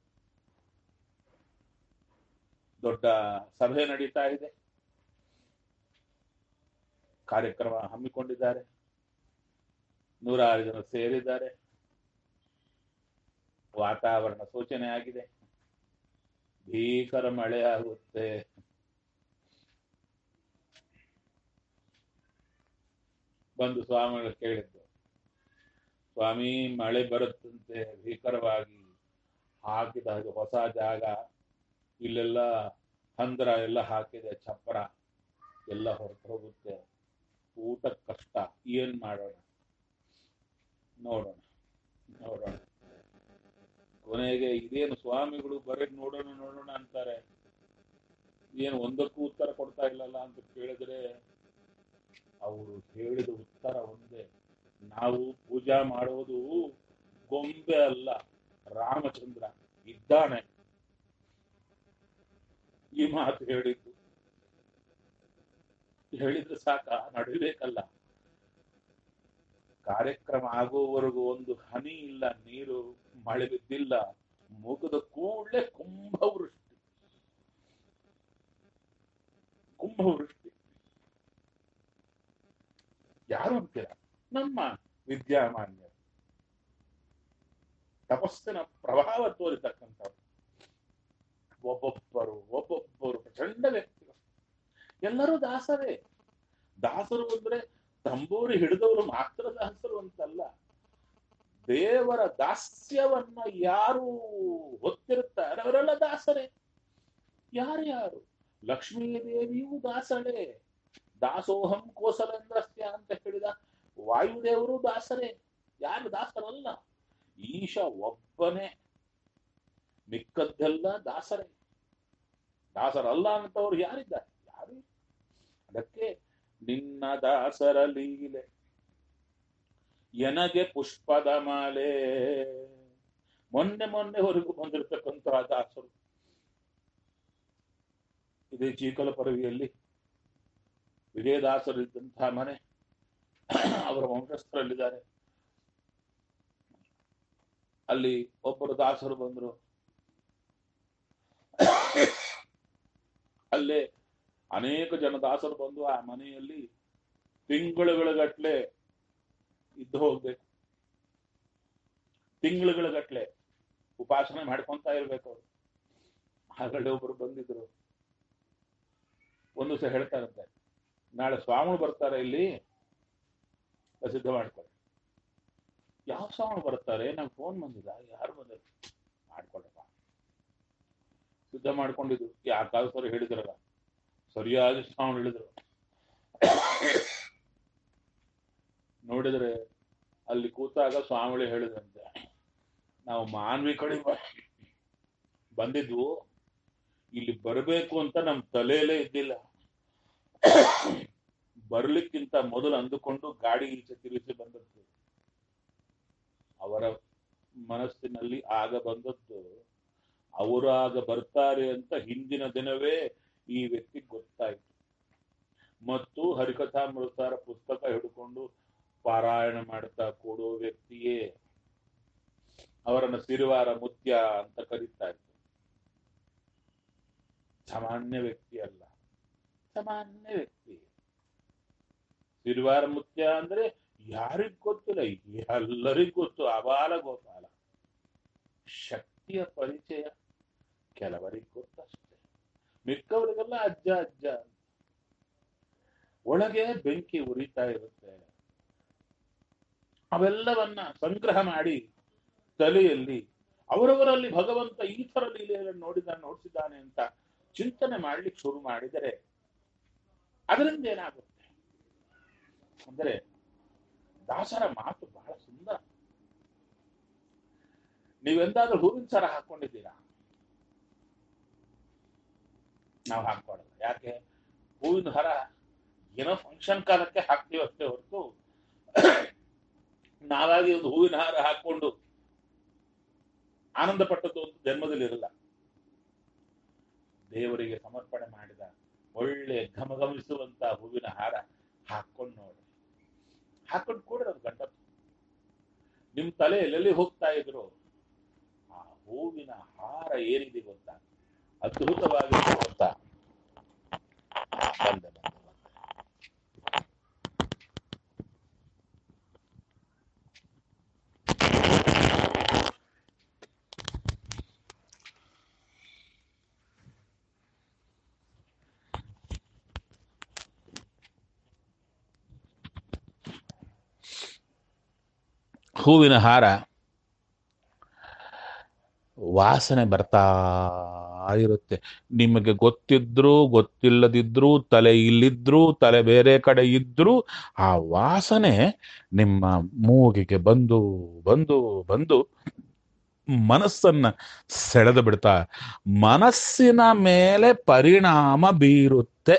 ದೊಡ್ಡ ಸಭೆ ನಡೀತಾ ಇದೆ ಕಾರ್ಯಕ್ರಮ ಹಮ್ಮಿಕೊಂಡಿದ್ದಾರೆ ನೂರಾರು ಜನ ಸೇರಿದ್ದಾರೆ ವಾತಾವರಣ ಸೂಚನೆ ಆಗಿದೆ ಭೀಕರ ಮಳೆ ಆಗುತ್ತೆ ಬಂದು ಸ್ವಾಮಿಗಳು ಕೇಳಿದ್ದು ಸ್ವಾಮಿ ಮಳೆ ಬರುತ್ತಂತೆ ಭೀಕರವಾಗಿ ಹಾಕಿದ ಅದು ಹೊಸ ಜಾಗ ಇಲ್ಲೆಲ್ಲ ಹಂದ್ರ ಎಲ್ಲ ಹಾಕಿದೆ ಚಪ್ಪರ ಎಲ್ಲ ಹೊರಟು ಹೋಗುತ್ತೆ ಊಟ ಕಷ್ಟ ಏನ್ ಮಾಡೋಣ ನೋಡೋಣ ನೋಡೋಣ ಕೊನೆಗೆ ಇದೇನು ಸ್ವಾಮಿಗಳು ಬರೀ ನೋಡೋಣ ನೋಡೋಣ ಅಂತಾರೆ ಏನು ಒಂದಕ್ಕೂ ಉತ್ತರ ಕೊಡ್ತಾ ಇಲ್ಲಲ್ಲ ಅಂತ ಕೇಳಿದ್ರೆ ಅವರು ಹೇಳಿದ ಉತ್ತರ ಒಂದೇ ನಾವು ಪೂಜಾ ಮಾಡುವುದು ಗೊಂಬೆ ಅಲ್ಲ ರಾಮಚಂದ್ರ ಇದ್ದಾನೆ ಈ ಮಾತು ಹೇಳಿದ್ದು ಹೇಳಿದ್ರೆ ಸಾಕ ನಡಿಬೇಕಲ್ಲ ಕಾರ್ಯಕ್ರಮ ಆಗುವವರೆಗೂ ಒಂದು ಹನಿ ಇಲ್ಲ ನೀರು ಮಳೆ ಬಿದ್ದಿಲ್ಲ ಮುಗಿದ ಕೂಡಲೇ ಕುಂಭವೃಷ್ಟಿ ಕುಂಭವೃಷ್ಟಿ ಯಾರು ಅಂತೀರ ನಮ್ಮ ವಿದ್ಯಾಮಾನ್ಯರು ತಪಸ್ಸಿನ ಪ್ರಭಾವ ತೋರಿತಕ್ಕಂಥವ್ರು ಒಬ್ಬೊಬ್ಬರು ಒಬ್ಬೊಬ್ಬರು ಪ್ರಚಂಡ ವ್ಯಕ್ತಿಗಳು ಎಲ್ಲರೂ ದಾಸರೇ ದಾಸರು ಅಂದ್ರೆ ತಂಬೂರಿ ಹಿಡಿದವರು ಮಾತ್ರ ದಾಸರು ಅಂತಲ್ಲ ದೇವರ ದಾಸ್ಯವನ್ನ ಯಾರು ಹೊತ್ತಿರುತ್ತಾರೆ ಅವರೆಲ್ಲ ದಾಸರೇ ಯಾರ್ಯಾರು ಲಕ್ಷ್ಮೀದೇವಿಯೂ ದಾಸಳೇ ದಾಸೋಹಂ ಕೋಸಲೇಂದ್ರಸ್ಯ ಅಂತ ಹೇಳಿದ ವಾಯುದೇವರು ದಾಸರೇ ಯಾರು ದಾಸರಲ್ಲ ಈಶ ಒಬ್ಬನೇ ಮಿಕ್ಕದ್ದೆಲ್ಲ ದಾಸರೇ ದಾಸರಲ್ಲ ಅಂತವ್ರು ಯಾರಿದ್ದಾರೆ ಯಾರು ಇಲ್ಲ. ಅದಕ್ಕೆ ನಿನ್ನ ದಾಸರ ಲೀಲೆ ಎನಗೆ ಪುಷ್ಪದ ಮಾಲೆ ಮೊನ್ನೆ ಮೊನ್ನೆವರೆಗೂ ಬಂದಿರತಕ್ಕಂತಹ ದಾಸರು ಇದೇ ಚೀಕಲ ಪರವಿಯಲ್ಲಿ ವಿಜಯದಾಸರು ಇದ್ದಂತಹ ಮನೆ ಅವರ ವಂಶಸ್ಥರಲ್ಲಿದ್ದಾರೆ ಅಲ್ಲಿ ಒಬ್ಬರು ದಾಸರು ಬಂದ್ರು ಅಲ್ಲೇ ಅನೇಕ ಜನ ದಾಸರು ಬಂದು ಆ ಮನೆಯಲ್ಲಿ ತಿಂಗಳುಗಳ ಗಟ್ಲೆ ಇದ್ದು ಹೋಗ್ಬೇಕು ತಿಂಗಳುಗಳ ಗಟ್ಲೆ ಉಪಾಸನೆ ಮಾಡ್ಕೊಂತ ಇರ್ಬೇಕು ಅವ್ರು ಹಾಗಡೆ ಒಬ್ರು ಬಂದಿದ್ರು ಒಂದು ದಿವಸ ಹೇಳ್ತಾರಂತೆ ನಾಳೆ ಸ್ವಾಮಿಗಳು ಬರ್ತಾರೆ ಇಲ್ಲಿ ಸಿದ್ಧ ಮಾಡ್ತಾರೆ ಯಾವ ಸ್ವಾಮಿ ಬರ್ತಾರೆ ನಂಗೆ ಫೋನ್ ಬಂದಿಲ್ಲ ಯಾರು ಬಂದಿಲ್ಲ ಮಾಡ್ಕೊಳಪ್ಪ ಸಿದ್ಧ ಮಾಡ್ಕೊಂಡಿದ್ರು ಯಾಕಾದ್ರು ಸರಿ ಹೇಳಿದ್ರಲ್ಲ ಸರಿಯಾಗಿ ಸ್ವಾಮಿ ಹೇಳಿದ್ರು ನೋಡಿದ್ರೆ ಅಲ್ಲಿ ಕೂತಾಗ ಸ್ವಾಮಿಗಳು ಹೇಳಿದಂತೆ ನಾವು ಮಾನ್ವಿ ಕಡೆ ಬ- ಬಂದಿದ್ವು ಇಲ್ಲಿ ಬರಬೇಕು ಅಂತ ನಮ್ ತಲೆಯಲ್ಲೇ ಇದ್ದಿಲ್ಲ ಬರ್ಲಿಕ್ಕಿಂತ ಮೊದಲು ಅಂದುಕೊಂಡು ಗಾಡಿ ಈಚೆ ತಿರುಗಿಸಿ ಬಂದದ್ದು ಅವರ ಮನಸ್ಸಿನಲ್ಲಿ ಆಗ ಬಂದದ್ದು ಅವರು ಆಗ ಬರ್ತಾರೆ ಅಂತ ಹಿಂದಿನ ದಿನವೇ ಈ ವ್ಯಕ್ತಿ ಗೊತ್ತಾಯ್ತು ಮತ್ತು ಹರಿಕಥಾಮೃತಾರ ಪುಸ್ತಕ ಹಿಡ್ಕೊಂಡು ಪಾರಾಯಣ ಮಾಡ್ತಾ ಕೂಡೋ ವ್ಯಕ್ತಿಯೇ ಅವರನ್ನ ಸಿರಿವಾರ ಮುತ್ಯ ಅಂತ ಕರೀತಾ ಇತ್ತು ಸಾಮಾನ್ಯ ವ್ಯಕ್ತಿ ಅಲ್ಲ ಸಾಮಾನ್ಯ ವ್ಯಕ್ತಿ ಸಿರಿವಾರ ಮುತ್ಯ ಅಂದ್ರೆ ಯಾರಿಗ್ ಗೊತ್ತಿಲ್ಲ ಎಲ್ಲರಿಗೂ ಗೊತ್ತು ಅಬಾಲ ಗೋಪಾಲ ಶಕ್ತಿಯ ಪರಿಚಯ ಕೆಲವರಿಗೆ ಗೊತ್ತಷ್ಟೇ ಮಿಕ್ಕವರಿಗೆಲ್ಲ ಅಜ್ಜ ಅಜ್ಜ ಒಳಗೆ ಬೆಂಕಿ ಉರಿತಾ ಇರುತ್ತೆ ಅವೆಲ್ಲವನ್ನ ಸಂಗ್ರಹ ಮಾಡಿ ತಲೆಯಲ್ಲಿ ಅವರವರಲ್ಲಿ ಭಗವಂತ ಈ ತರ ಲೀಲೆಯನ್ನು ನೋಡಿದ ನೋಡಿಸಿದ್ದಾನೆ ಅಂತ ಚಿಂತನೆ ಮಾಡ್ಲಿಕ್ಕೆ ಶುರು ಮಾಡಿದರೆ ಅದರಿಂದ ಏನಾಗುತ್ತೆ ಅಂದ್ರೆ ದಾಸರ ಮಾತು ಬಹಳ ಸುಂದರ ನೀವೆಂದಾದ್ರೂ ಹೂವಿನ ಸರ ಹಾಕೊಂಡಿದ್ದೀರಾ ನಾವು ಹಾಕೊಳ್ಳಲ್ಲ ಯಾಕೆ ಹೂವಿನ ಹರ ಏನೋ ಫಂಕ್ಷನ್ ಕಾಲಕ್ಕೆ ಹಾಕ್ತೀವಿ ಅಷ್ಟೇ ಹೊರತು ನಾವಾಗಿ ಒಂದು ಹೂವಿನ ಹಾರ ಹಾಕೊಂಡು ಆನಂದ ಪಟ್ಟದ್ದು ಒಂದು ಜನ್ಮದಲ್ಲಿ ಇರಲ್ಲ ದೇವರಿಗೆ ಸಮರ್ಪಣೆ ಮಾಡಿದ ಒಳ್ಳೆ ಘಮಘಮಿಸುವಂತ ಹೂವಿನ ಹಾರ ಹಾಕೊಂಡು ನೋಡಿ ಹಾಕೊಂಡು ಕೂಡ ಅದು ಗಂಟ ನಿಮ್ ತಲೆ ಎಲ್ಲೆಲ್ಲಿ ಹೋಗ್ತಾ ಇದ್ರು ಆ ಹೂವಿನ ಹಾರ ಏನಿದೆ ಗೊತ್ತಾ ಅದ್ಭುತವಾಗಿದೆ ಗೊತ್ತಾ ಬಂದೆ ಬಂದೆ ಬಂದೆ ಹೂವಿನ ಹಾರ ವಾಸನೆ ಬರ್ತಾ ಇರುತ್ತೆ ನಿಮಗೆ ಗೊತ್ತಿದ್ರೂ ಗೊತ್ತಿಲ್ಲದಿದ್ರೂ ತಲೆ ಇಲ್ಲಿದ್ರೂ ತಲೆ ಬೇರೆ ಕಡೆ ಇದ್ರೂ ಆ ವಾಸನೆ ನಿಮ್ಮ ಮೂಗಿಗೆ ಬಂದು ಬಂದು ಬಂದು ಮನಸ್ಸನ್ನ ಸೆಳೆದು ಬಿಡ್ತಾ ಮನಸ್ಸಿನ ಮೇಲೆ ಪರಿಣಾಮ ಬೀರುತ್ತೆ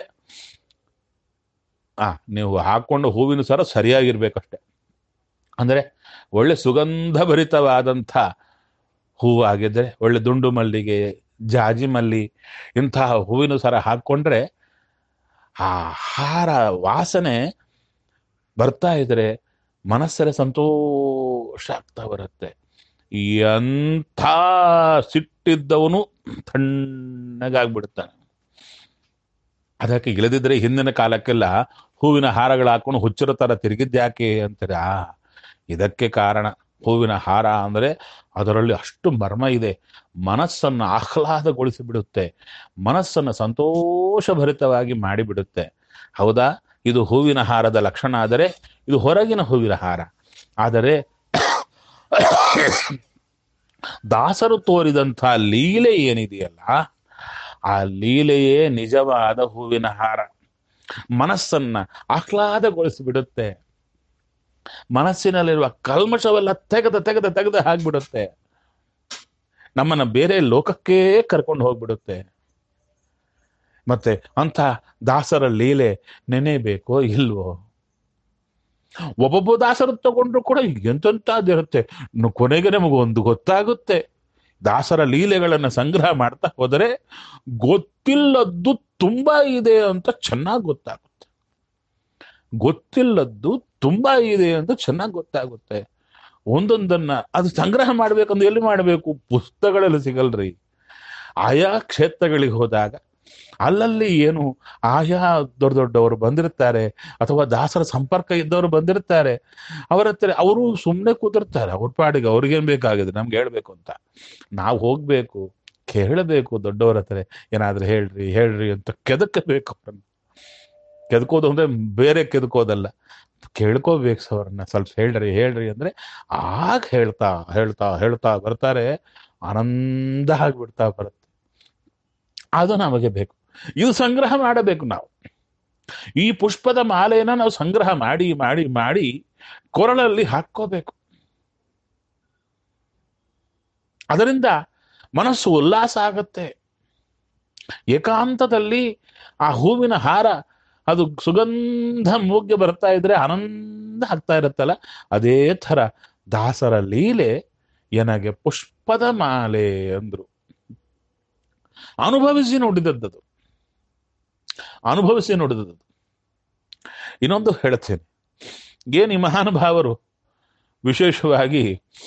ಆ ನೀವು ಹಾಕೊಂಡು ಹೂವಿನ ಸರ ಸರಿಯಾಗಿರ್ಬೇಕಷ್ಟೆ ಅಂದ್ರೆ ಒಳ್ಳೆ ಸುಗಂಧ ಭರಿತವಾದಂಥ ಹೂವು ಆಗಿದ್ರೆ ಒಳ್ಳೆ ದುಂಡು ಮಲ್ಲಿಗೆ ಜಾಜಿ ಮಲ್ಲಿ ಇಂತಹ ಹೂವಿನ ಸರ ಹಾಕ್ಕೊಂಡ್ರೆ ಆ ಹಾರ ವಾಸನೆ ಬರ್ತಾ ಇದ್ರೆ ಮನಸ್ಸಲ್ಲಿ ಸಂತೋಷ ಆಗ್ತಾ ಬರುತ್ತೆ ಎಂಥ ಸಿಟ್ಟಿದ್ದವನು ತಣ್ಣಗಾಗ್ಬಿಡ್ತಾನೆ ಅದಕ್ಕೆ ಇಳಿದಿದ್ರೆ ಹಿಂದಿನ ಕಾಲಕ್ಕೆಲ್ಲ ಹೂವಿನ ಹಾರಗಳು ಹಾಕೊಂಡು ಹುಚ್ಚರ ತರ ತಿರುಗಿದ್ಯಾಕೆ ಅಂತಾರೆ ಆ ಇದಕ್ಕೆ ಕಾರಣ ಹೂವಿನ ಹಾರ ಅಂದ್ರೆ ಅದರಲ್ಲಿ ಅಷ್ಟು ಮರ್ಮ ಇದೆ ಮನಸ್ಸನ್ನು ಆಹ್ಲಾದಗೊಳಿಸಿ ಬಿಡುತ್ತೆ ಮನಸ್ಸನ್ನು ಸಂತೋಷಭರಿತವಾಗಿ ಮಾಡಿಬಿಡುತ್ತೆ ಹೌದಾ ಇದು ಹೂವಿನ ಹಾರದ ಲಕ್ಷಣ ಆದರೆ ಇದು ಹೊರಗಿನ ಹೂವಿನ ಹಾರ ಆದರೆ ದಾಸರು ತೋರಿದಂಥ ಲೀಲೆ ಏನಿದೆಯಲ್ಲ ಆ ಲೀಲೆಯೇ ನಿಜವಾದ ಹೂವಿನ ಹಾರ ಮನಸ್ಸನ್ನ ಆಹ್ಲಾದಗೊಳಿಸಿ ಬಿಡುತ್ತೆ ಮನಸ್ಸಿನಲ್ಲಿರುವ ಕಲ್ಮಶವೆಲ್ಲ ತೆಗೆದ ತೆಗೆದ ತೆಗೆದು ಹಾಕ್ಬಿಡುತ್ತೆ ನಮ್ಮನ್ನ ಬೇರೆ ಲೋಕಕ್ಕೇ ಕರ್ಕೊಂಡು ಹೋಗ್ಬಿಡುತ್ತೆ ಮತ್ತೆ ಅಂತ ದಾಸರ ಲೀಲೆ ನೆನೆಬೇಕೋ ಇಲ್ವೋ ಒಬ್ಬೊಬ್ಬ ದಾಸರು ತಗೊಂಡ್ರು ಕೂಡ ಎಂತೆಂಥದ್ದಿರುತ್ತೆ ನು- ಕೊನೆಗೆ ನಮಗೆ ಒಂದು ಗೊತ್ತಾಗುತ್ತೆ ದಾಸರ ಲೀಲೆಗಳನ್ನ ಸಂಗ್ರಹ ಮಾಡ್ತಾ ಹೋದರೆ ಗೊತ್ತಿಲ್ಲದ್ದು ತುಂಬಾ ಇದೆ ಅಂತ ಚೆನ್ನಾಗಿ ಗೊತ್ತಾಗುತ್ತೆ ಗೊತ್ತಿಲ್ಲದ್ದು ತುಂಬಾ ಇದೆ ಅಂತ ಚೆನ್ನಾಗಿ ಗೊತ್ತಾಗುತ್ತೆ ಒಂದೊಂದನ್ನ ಅದು ಸಂಗ್ರಹ ಮಾಡ್ಬೇಕಂದ್ರೆ ಎಲ್ಲಿ ಮಾಡಬೇಕು ಪುಸ್ತಕಗಳಲ್ಲಿ ಸಿಗಲ್ರಿ ಆಯಾ ಕ್ಷೇತ್ರಗಳಿಗೆ ಹೋದಾಗ ಅಲ್ಲಲ್ಲಿ ಏನು ಆಯಾ ದೊಡ್ಡ ದೊಡ್ಡವರು ಬಂದಿರ್ತಾರೆ ಅಥವಾ ದಾಸರ ಸಂಪರ್ಕ ಇದ್ದವರು ಬಂದಿರ್ತಾರೆ ಅವರ ಹತ್ರ ಅವರು ಸುಮ್ಮನೆ ಕೂತಿರ್ತಾರೆ ಅವ್ರ ಪಾಡಿಗೆ ಅವ್ರಿಗೇನ್ ಬೇಕಾಗಿದೆ ನಮ್ಗೆ ಹೇಳ್ಬೇಕು ಅಂತ ನಾವು ಹೋಗ್ಬೇಕು ಕೇಳಬೇಕು ದೊಡ್ಡವರ ಹತ್ರ ಏನಾದ್ರೂ ಹೇಳ್ರಿ ಹೇಳ್ರಿ ಅಂತ ಕೆದಕಬೇಕು ಅವ್ರನ್ನ ಕೆದಕೋದು ಅಂದ್ರೆ ಬೇರೆ ಕೆದಕೋದಲ್ಲ ಕೇಳ್ಕೋಬೇಕು ಅವ್ರನ್ನ ಸ್ವಲ್ಪ ಹೇಳ್ರಿ ಹೇಳ್ರಿ ಅಂದ್ರೆ ಆಗ ಹೇಳ್ತಾ ಹೇಳ್ತಾ ಹೇಳ್ತಾ ಬರ್ತಾರೆ ಆನಂದ ಆಗ್ಬಿಡ್ತಾ ಬರುತ್ತೆ ಅದು ನಮಗೆ ಬೇಕು ಇದು ಸಂಗ್ರಹ ಮಾಡಬೇಕು ನಾವು ಈ ಪುಷ್ಪದ ಮಾಲೆಯನ್ನ ನಾವು ಸಂಗ್ರಹ ಮಾಡಿ ಮಾಡಿ ಮಾಡಿ ಕೊರಳಲ್ಲಿ ಹಾಕ್ಕೋಬೇಕು ಅದರಿಂದ ಮನಸ್ಸು ಉಲ್ಲಾಸ ಆಗತ್ತೆ ಏಕಾಂತದಲ್ಲಿ ಆ ಹೂವಿನ ಹಾರ ಅದು ಸುಗಂಧ ಮೂಗ್ಗೆ ಬರ್ತಾ ಇದ್ರೆ ಆನಂದ ಆಗ್ತಾ ಇರುತ್ತಲ್ಲ ಅದೇ ಥರ ದಾಸರ ಲೀಲೆ ಎನಗೆ ಪುಷ್ಪದ ಮಾಲೆ ಅಂದ್ರು ಅನುಭವಿಸಿ ನೋಡಿದದ್ದು ಅನುಭವಿಸಿ ನೋಡಿದದ್ದು ಇನ್ನೊಂದು ಹೇಳ್ತೇನೆ ಏನ್ ಈ ಮಹಾನುಭಾವರು ವಿಶೇಷವಾಗಿ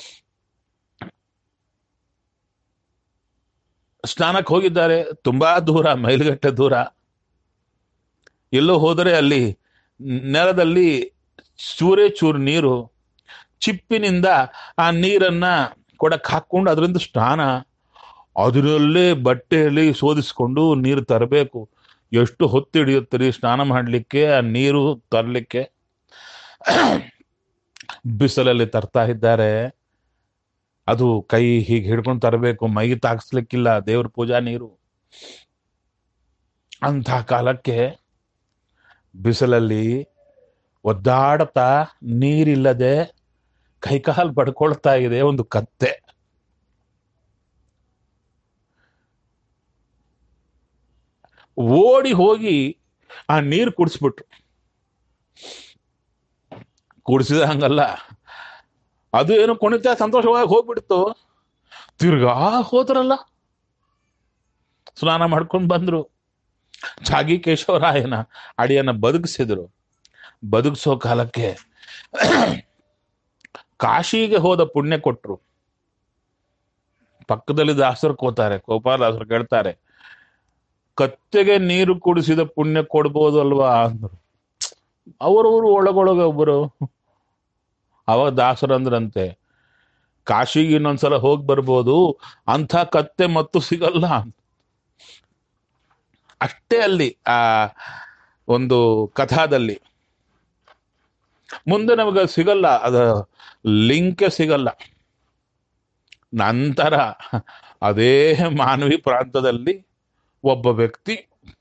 ಸ್ನಾನಕ್ಕೆ ಹೋಗಿದ್ದಾರೆ ತುಂಬಾ ದೂರ ಮೈಲುಗಟ್ಟೆ ದೂರ ಎಲ್ಲೋ ಹೋದರೆ ಅಲ್ಲಿ ನೆಲದಲ್ಲಿ ಚೂರೇ ಚೂರು ನೀರು ಚಿಪ್ಪಿನಿಂದ ಆ ನೀರನ್ನ ಕೊಡಕ್ ಹಾಕೊಂಡು ಅದರಿಂದ ಸ್ನಾನ ಅದರಲ್ಲೇ ಬಟ್ಟೆಯಲ್ಲಿ ಶೋಧಿಸ್ಕೊಂಡು ನೀರು ತರಬೇಕು ಎಷ್ಟು ಹೊತ್ತು ಹಿಡಿಯುತ್ತೆ ಸ್ನಾನ ಮಾಡಲಿಕ್ಕೆ ಆ ನೀರು ತರಲಿಕ್ಕೆ ಬಿಸಿಲಲ್ಲಿ ತರ್ತಾ ಇದ್ದಾರೆ ಅದು ಕೈ ಹೀಗೆ ಹಿಡ್ಕೊಂಡು ತರಬೇಕು ಮೈ ತಾಗಿಸ್ಲಿಕ್ಕಿಲ್ಲ ದೇವ್ರ ಪೂಜಾ ನೀರು ಅಂಥ ಕಾಲಕ್ಕೆ ಬಿಸಿಲಲ್ಲಿ ಒದ್ದಾಡ್ತಾ ನೀರಿಲ್ಲದೆ ಕೈಕಾಲು ಬಡ್ಕೊಳ್ತಾ ಇದೆ ಒಂದು ಕತ್ತೆ ಓಡಿ ಹೋಗಿ ಆ ನೀರು ಕುಡಿಸ್ಬಿಟ್ರು ಕುಡಿಸಿದ ಹಂಗಲ್ಲ ಅದು ಏನು ಕುಣಿತ ಸಂತೋಷವಾಗಿ ಹೋಗ್ಬಿಡ್ತು ತಿರ್ಗಾ ಹೋದ್ರಲ್ಲ ಸ್ನಾನ ಮಾಡ್ಕೊಂಡು ಬಂದ್ರು ಛಾಗಿ ಕೇಶವರಾಯನ ಅಡಿಯನ್ನ ಬದುಕಿಸಿದ್ರು ಬದುಕಿಸೋ ಕಾಲಕ್ಕೆ ಕಾಶಿಗೆ ಹೋದ ಪುಣ್ಯ ಕೊಟ್ರು ಪಕ್ಕದಲ್ಲಿ ದಾಸರು ಕೋತಾರೆ ಗೋಪಾಲದಾಸರು ಕೇಳ್ತಾರೆ ಕತ್ತೆಗೆ ನೀರು ಕುಡಿಸಿದ ಪುಣ್ಯ ಕೊಡ್ಬೋದು ಅಲ್ವಾ ಅಂದ್ರು ಅವರವರು ಒಳಗೊಳಗೆ ಒಬ್ಬರು ಅವಾಗ ದಾಸರಂದ್ರಂತೆ ಕಾಶಿಗೆ ಇನ್ನೊಂದ್ಸಲ ಹೋಗಿ ಬರ್ಬೋದು ಅಂಥ ಕತ್ತೆ ಮತ್ತು ಸಿಗಲ್ಲ ಅಷ್ಟೇ ಅಲ್ಲಿ ಆ ಒಂದು ಕಥಾದಲ್ಲಿ ಮುಂದೆ ನಮಗೆ ಸಿಗಲ್ಲ ಅದ ಲಿಂಕ್ ಸಿಗಲ್ಲ ನಂತರ ಅದೇ ಮಾನವಿ ಪ್ರಾಂತದಲ್ಲಿ ಒಬ್ಬ ವ್ಯಕ್ತಿ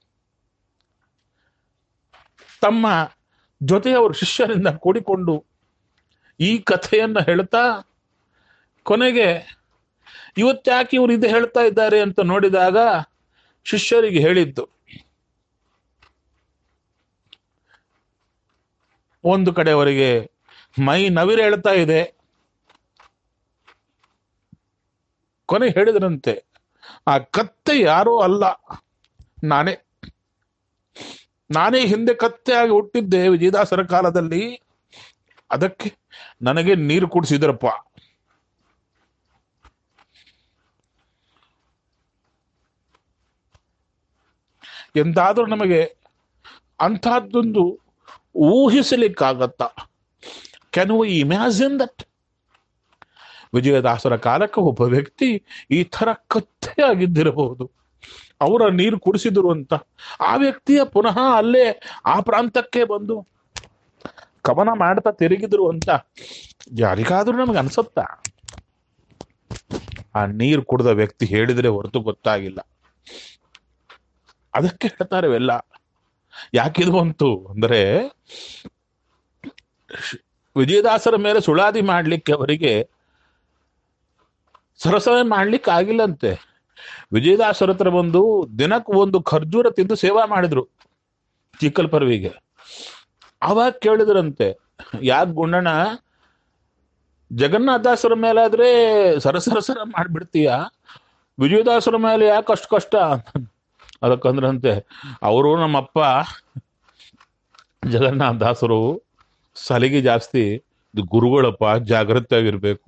ತಮ್ಮ ಜೊತೆಯವರು ಶಿಷ್ಯರಿಂದ ಕೂಡಿಕೊಂಡು ಈ ಕಥೆಯನ್ನ ಹೇಳ್ತಾ ಕೊನೆಗೆ ಇವತ್ತ್ಯಾಕೆ ಇವರು ಇದು ಹೇಳ್ತಾ ಇದ್ದಾರೆ ಅಂತ ನೋಡಿದಾಗ ಶಿಷ್ಯರಿಗೆ ಹೇಳಿದ್ದು ಒಂದು ಕಡೆಯವರಿಗೆ ಮೈ ನವಿರು ಹೇಳ್ತಾ ಇದೆ ಕೊನೆ ಹೇಳಿದ್ರಂತೆ ಆ ಕತ್ತೆ ಯಾರೂ ಅಲ್ಲ ನಾನೇ ನಾನೇ ಹಿಂದೆ ಕತ್ತೆಯಾಗಿ ಹುಟ್ಟಿದ್ದೆ ವಿಜಯದಾಸರ ಕಾಲದಲ್ಲಿ ಅದಕ್ಕೆ ನನಗೆ ನೀರು ಕುಡಿಸಿದ್ರಪ್ಪ ಎಂದಾದ್ರೂ ನಮಗೆ ಅಂಥದ್ದೊಂದು ಊಹಿಸಲಿಕ್ಕಾಗತ್ತ ಕ್ಯಾನ್ ವಿ ಇಮ್ಯಾಜಿನ್ ದಟ್ ವಿಜಯದಾಸರ ಕಾಲಕ್ಕೆ ಒಬ್ಬ ವ್ಯಕ್ತಿ ಈ ತರ ಕತ್ತೆಯಾಗಿದ್ದಿರಬಹುದು ಅವರ ನೀರು ಕುಡಿಸಿದ್ರು ಅಂತ ಆ ವ್ಯಕ್ತಿಯ ಪುನಃ ಅಲ್ಲೇ ಆ ಪ್ರಾಂತಕ್ಕೆ ಬಂದು ಕವನ ಮಾಡ್ತಾ ತಿರುಗಿದ್ರು ಅಂತ ಯಾರಿಗಾದ್ರೂ ನಮಗೆ ಅನ್ಸುತ್ತಾ ಆ ನೀರು ಕುಡಿದ ವ್ಯಕ್ತಿ ಹೇಳಿದ್ರೆ ಹೊರತು ಗೊತ್ತಾಗಿಲ್ಲ ಅದಕ್ಕೆ ಹೇಳ್ತಾರೆ ಇವೆಲ್ಲ ಯಾಕಿದು ಬಂತು ಅಂದ್ರೆ ವಿಜಯದಾಸರ ಮೇಲೆ ಸುಳಾದಿ ಮಾಡ್ಲಿಕ್ಕೆ ಅವರಿಗೆ ಸರಸವೆ ಮಾಡ್ಲಿಕ್ಕೆ ಆಗಿಲ್ಲಂತೆ ವಿಜಯದಾಸರ ಹತ್ರ ಬಂದು ದಿನಕ್ಕೆ ಒಂದು ಖರ್ಜೂರ ತಿಂದು ಸೇವಾ ಮಾಡಿದ್ರು ಚಿಕ್ಕಲ್ ಪರ್ವಿಗೆ ಅವಾಗ ಕೇಳಿದ್ರಂತೆ ಯಾಕೆ ಗುಂಡಣ್ಣ ಜಗನ್ನಾಥದಾಸರ ಮೇಲಾದ್ರೆ ಸರಸರಸರ ಮಾಡ್ಬಿಡ್ತೀಯ ವಿಜಯದಾಸರ ಮೇಲೆ ಯಾಕೆ ಅಷ್ಟು ಕಷ್ಟ ಅದಕ್ಕಂದ್ರಂತೆ ಅವರು ನಮ್ಮಪ್ಪ ಜಗನ್ನಾಥ ದಾಸರು ಸಲಿಗೆ ಜಾಸ್ತಿ ಇದು ಗುರುಗಳಪ್ಪ ಜಾಗ್ರತೆಯಾಗಿರ್ಬೇಕು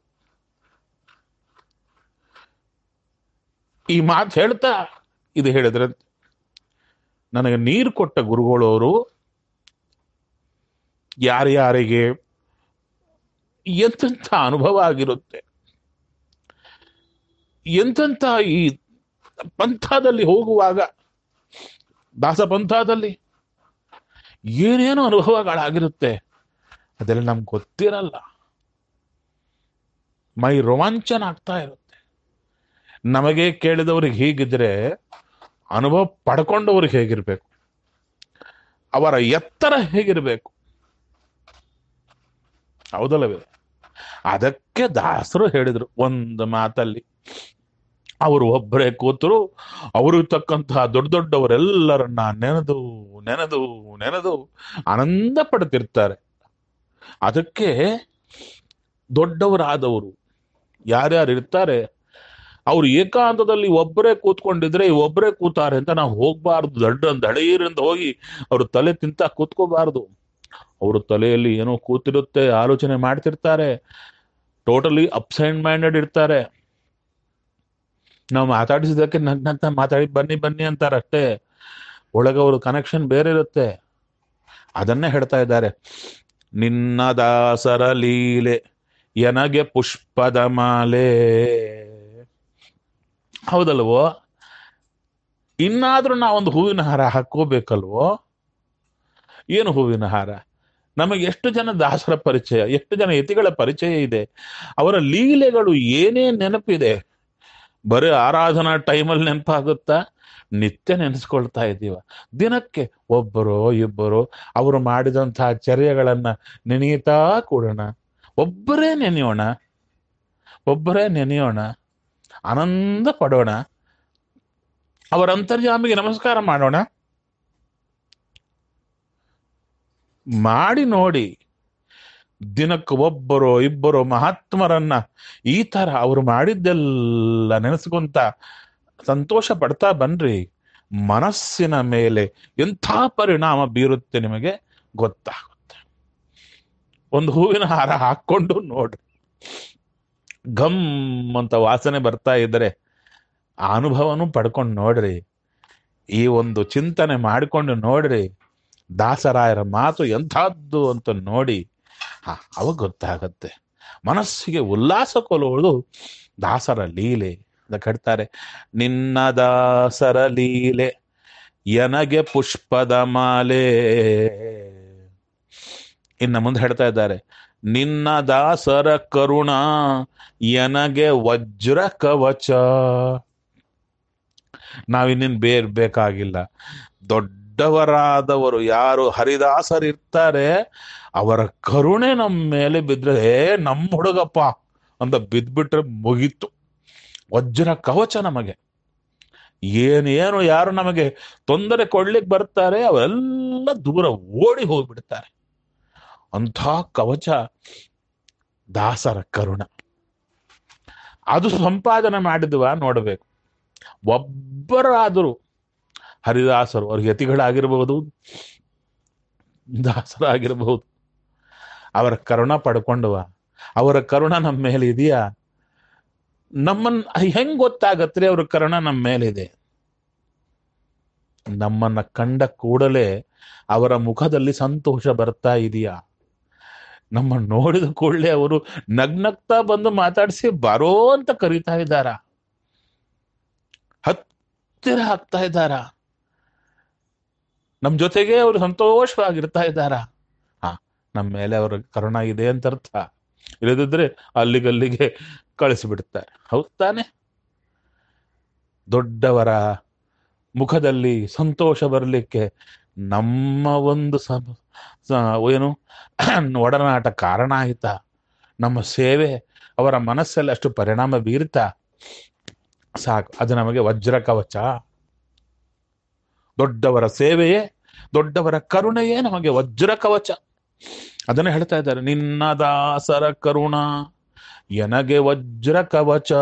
ಈ ಮಾತು ಹೇಳ್ತಾ ಇದು ಹೇಳಿದ್ರಂತೆ ನನಗೆ ನೀರು ಕೊಟ್ಟ ಗುರುಗಳವರು ಯಾರ್ಯಾರಿಗೆ ಎಂತೆಂಥ ಅನುಭವ ಆಗಿರುತ್ತೆ ಎಂತೆಂಥ ಈ ಪಂಥದಲ್ಲಿ ಹೋಗುವಾಗ ದಾಸ ಪಂಥದಲ್ಲಿ ಏನೇನೋ ಅನುಭವಗಳಾಗಿರುತ್ತೆ ಅದೆಲ್ಲ ನಮ್ಗೆ ಗೊತ್ತಿರಲ್ಲ ಮೈ ರೋಮಾಂಚನ ಆಗ್ತಾ ಇರುತ್ತೆ ನಮಗೆ ಕೇಳಿದವ್ರಿಗೆ ಹೀಗಿದ್ರೆ ಅನುಭವ ಪಡ್ಕೊಂಡವ್ರಿಗೆ ಹೇಗಿರ್ಬೇಕು ಅವರ ಎತ್ತರ ಹೇಗಿರ್ಬೇಕು ಹೌದಲ್ಲವೇ ಅದಕ್ಕೆ ದಾಸರು ಹೇಳಿದ್ರು ಒಂದು ಮಾತಲ್ಲಿ ಅವರು ಒಬ್ಬರೇ ಕೂತರು ಅವರು ತಕ್ಕಂತಹ ದೊಡ್ಡ ದೊಡ್ಡವರೆಲ್ಲರನ್ನ ನೆನೆದು ನೆನೆದು ನೆನೆದು ಆನಂದ ಪಡ್ತಿರ್ತಾರೆ ಅದಕ್ಕೆ ದೊಡ್ಡವರಾದವರು ಯಾರ್ಯಾರು ಇರ್ತಾರೆ ಅವ್ರು ಏಕಾಂತದಲ್ಲಿ ಒಬ್ಬರೇ ಕೂತ್ಕೊಂಡಿದ್ರೆ ಒಬ್ಬರೇ ಕೂತಾರೆ ಅಂತ ನಾವು ಹೋಗ್ಬಾರ್ದು ದಡ್ಡ ದಡೀರಿಂದ ಹೋಗಿ ಅವ್ರ ತಲೆ ತಿಂತ ಕೂತ್ಕೋಬಾರ್ದು ಅವ್ರ ತಲೆಯಲ್ಲಿ ಏನೋ ಕೂತಿರುತ್ತೆ ಆಲೋಚನೆ ಮಾಡ್ತಿರ್ತಾರೆ ಟೋಟಲಿ ಅಪ್ಸೈಡ್ ಮೈಂಡೆಡ್ ಇರ್ತಾರೆ ನಾವು ಮಾತಾಡಿಸಿದಕ್ಕೆ ನಗ್ನಂತ ಮಾತಾಡಿ ಬನ್ನಿ ಬನ್ನಿ ಅಂತಾರೆ ಅಷ್ಟೇ ಒಳಗೆ ಅವ್ರ ಕನೆಕ್ಷನ್ ಬೇರೆ ಇರುತ್ತೆ ಅದನ್ನೇ ಹೇಳ್ತಾ ಇದ್ದಾರೆ ನಿನ್ನ ದಾಸರ ಲೀಲೆ ಎನಗೆ ಪುಷ್ಪದ ಮಾಲೆ ಹೌದಲ್ವೋ ಇನ್ನಾದ್ರೂ ನಾವೊಂದು ಹೂವಿನ ಹಾರ ಹಾಕೋಬೇಕಲ್ವೋ ಏನು ಹೂವಿನ ಹಾರ ನಮಗೆ ಎಷ್ಟು ಜನ ದಾಸರ ಪರಿಚಯ ಎಷ್ಟು ಜನ ಯತಿಗಳ ಪರಿಚಯ ಇದೆ ಅವರ ಲೀಲೆಗಳು ಏನೇ ನೆನಪಿದೆ ಬರೀ ಆರಾಧನಾ ಟೈಮಲ್ಲಿ ನೆನಪಾಗುತ್ತಾ ನಿತ್ಯ ನೆನೆಸ್ಕೊಳ್ತಾ ಇದ್ದೀವ ದಿನಕ್ಕೆ ಒಬ್ಬರೋ ಇಬ್ಬರು ಅವರು ಮಾಡಿದಂತಹ ಚರ್ಯಗಳನ್ನ ನೆನೆಯುತ್ತಾ ಕೂಡೋಣ ಒಬ್ಬರೇ ನೆನೆಯೋಣ ಒಬ್ಬರೇ ನೆನೆಯೋಣ ಆನಂದ ಪಡೋಣ ಅವರ ಅಂತರ್ಯಾಮಿಗೆ ನಮಸ್ಕಾರ ಮಾಡೋಣ ಮಾಡಿ ನೋಡಿ ದಿನಕ್ಕೆ ಒಬ್ಬರೋ ಇಬ್ಬರೋ ಮಹಾತ್ಮರನ್ನ ಈ ತರ ಅವ್ರು ಮಾಡಿದ್ದೆಲ್ಲ ನೆನೆಸ್ಕೊಂತ ಸಂತೋಷ ಪಡ್ತಾ ಬನ್ರಿ ಮನಸ್ಸಿನ ಮೇಲೆ ಎಂಥ ಪರಿಣಾಮ ಬೀರುತ್ತೆ ನಿಮಗೆ ಗೊತ್ತಾಗುತ್ತೆ ಒಂದು ಹೂವಿನ ಹಾರ ಹಾಕೊಂಡು ನೋಡ್ರಿ ಘಮ್ ಅಂತ ವಾಸನೆ ಬರ್ತಾ ಇದ್ರೆ ಆ ಅನುಭವನೂ ಪಡ್ಕೊಂಡು ನೋಡ್ರಿ ಈ ಒಂದು ಚಿಂತನೆ ಮಾಡಿಕೊಂಡು ನೋಡ್ರಿ ದಾಸರಾಯರ ಮಾತು ಎಂಥದ್ದು ಅಂತ ನೋಡಿ ಹಾ ಅವಾಗ ಗೊತ್ತಾಗತ್ತೆ ಮನಸ್ಸಿಗೆ ಉಲ್ಲಾಸ ಕೊಲುವುದು ದಾಸರ ಲೀಲೆ ಅಂತ ಹೇಳ್ತಾರೆ ನಿನ್ನ ದಾಸರ ಲೀಲೆ ಎನಗೆ ಪುಷ್ಪದ ಮಾಲೆ ಇನ್ನು ಮುಂದೆ ಹೇಳ್ತಾ ಇದ್ದಾರೆ ನಿನ್ನ ದಾಸರ ಕರುಣ ಎನಗೆ ವಜ್ರ ಕವಚ ನಾವಿನ್ನೇನು ಬೇರ್ ಬೇಕಾಗಿಲ್ಲ ದೊಡ್ಡವರಾದವರು ಯಾರು ಹರಿದಾಸರಿರ್ತಾರೆ ಅವರ ಕರುಣೆ ನಮ್ಮ ಮೇಲೆ ಬಿದ್ರೆ ಏ ನಮ್ಮ ಹುಡುಗಪ್ಪ ಅಂತ ಬಿದ್ಬಿಟ್ರೆ ಮುಗೀತು ವಜ್ರ ಕವಚ ನಮಗೆ ಏನೇನು ಯಾರು ನಮಗೆ ತೊಂದರೆ ಕೊಡ್ಲಿಕ್ಕೆ ಬರ್ತಾರೆ ಅವರೆಲ್ಲ ದೂರ ಓಡಿ ಹೋಗ್ಬಿಡ್ತಾರೆ ಅಂಥ ಕವಚ ದಾಸರ ಕರುಣ ಅದು ಸಂಪಾದನೆ ಮಾಡಿದ್ವ ನೋಡಬೇಕು ಒಬ್ಬರಾದರೂ ಹರಿದಾಸರು ಅವ್ರ ಯತಿಗಳಾಗಿರಬಹುದು ದಾಸರಾಗಿರಬಹುದು ಅವರ ಕರುಣ ಪಡ್ಕೊಂಡವ ಅವರ ಕರುಣ ನಮ್ಮ ಮೇಲೆ ಇದೆಯಾ ನಮ್ಮನ್ನ ಹೆಂಗ್ ಗೊತ್ತಾಗತ್ರಿ ಅವ್ರ ಕರುಣ ನಮ್ಮ ಮೇಲಿದೆ ನಮ್ಮನ್ನ ಕಂಡ ಕೂಡಲೇ ಅವರ ಮುಖದಲ್ಲಿ ಸಂತೋಷ ಬರ್ತಾ ಇದೆಯಾ ನಮ್ಮ ನೋಡಿದ ಕೂಡಲೇ ಅವರು ನಗ್ನಗ್ತಾ ಬಂದು ಮಾತಾಡಿಸಿ ಬರೋ ಅಂತ ಕರೀತಾ ಇದ್ದಾರ ಹತ್ತಿರ ಆಗ್ತಾ ಇದ್ದಾರ ನಮ್ ಜೊತೆಗೆ ಅವರು ಸಂತೋಷವಾಗಿರ್ತಾ ಇದ್ದಾರ ಹಾ ನಮ್ಮ ಮೇಲೆ ಅವರ ಕರುಣ ಇದೆ ಅಂತ ಅರ್ಥ ಇಲ್ಲದಿದ್ರೆ ಅಲ್ಲಿಗಲ್ಲಿಗೆ ಕಳಿಸಿಬಿಡ್ತಾರೆ ಹೌದ್ ತಾನೆ ದೊಡ್ಡವರ ಮುಖದಲ್ಲಿ ಸಂತೋಷ ಬರಲಿಕ್ಕೆ ನಮ್ಮ ಒಂದು ಸಮ ಸ- ಏನು ಒಡನಾಟ ಕಾರಣ ಆಯ್ತಾ ನಮ್ಮ ಸೇವೆ ಅವರ ಮನಸ್ಸಲ್ಲಿ ಅಷ್ಟು ಪರಿಣಾಮ ಬೀರ್ತಾ ಸಾಕು ಅದು ನಮಗೆ ವಜ್ರ ಕವಚ ದೊಡ್ಡವರ ಸೇವೆಯೇ ದೊಡ್ಡವರ ಕರುಣೆಯೇ ನಮಗೆ ವಜ್ರ ಕವಚ ಅದನ್ನ ಹೇಳ್ತಾ ಇದ್ದಾರೆ ನಿನ್ನ ದಾಸರ ಕರುಣ ಎನಗೆ ವಜ್ರ ಕವಚ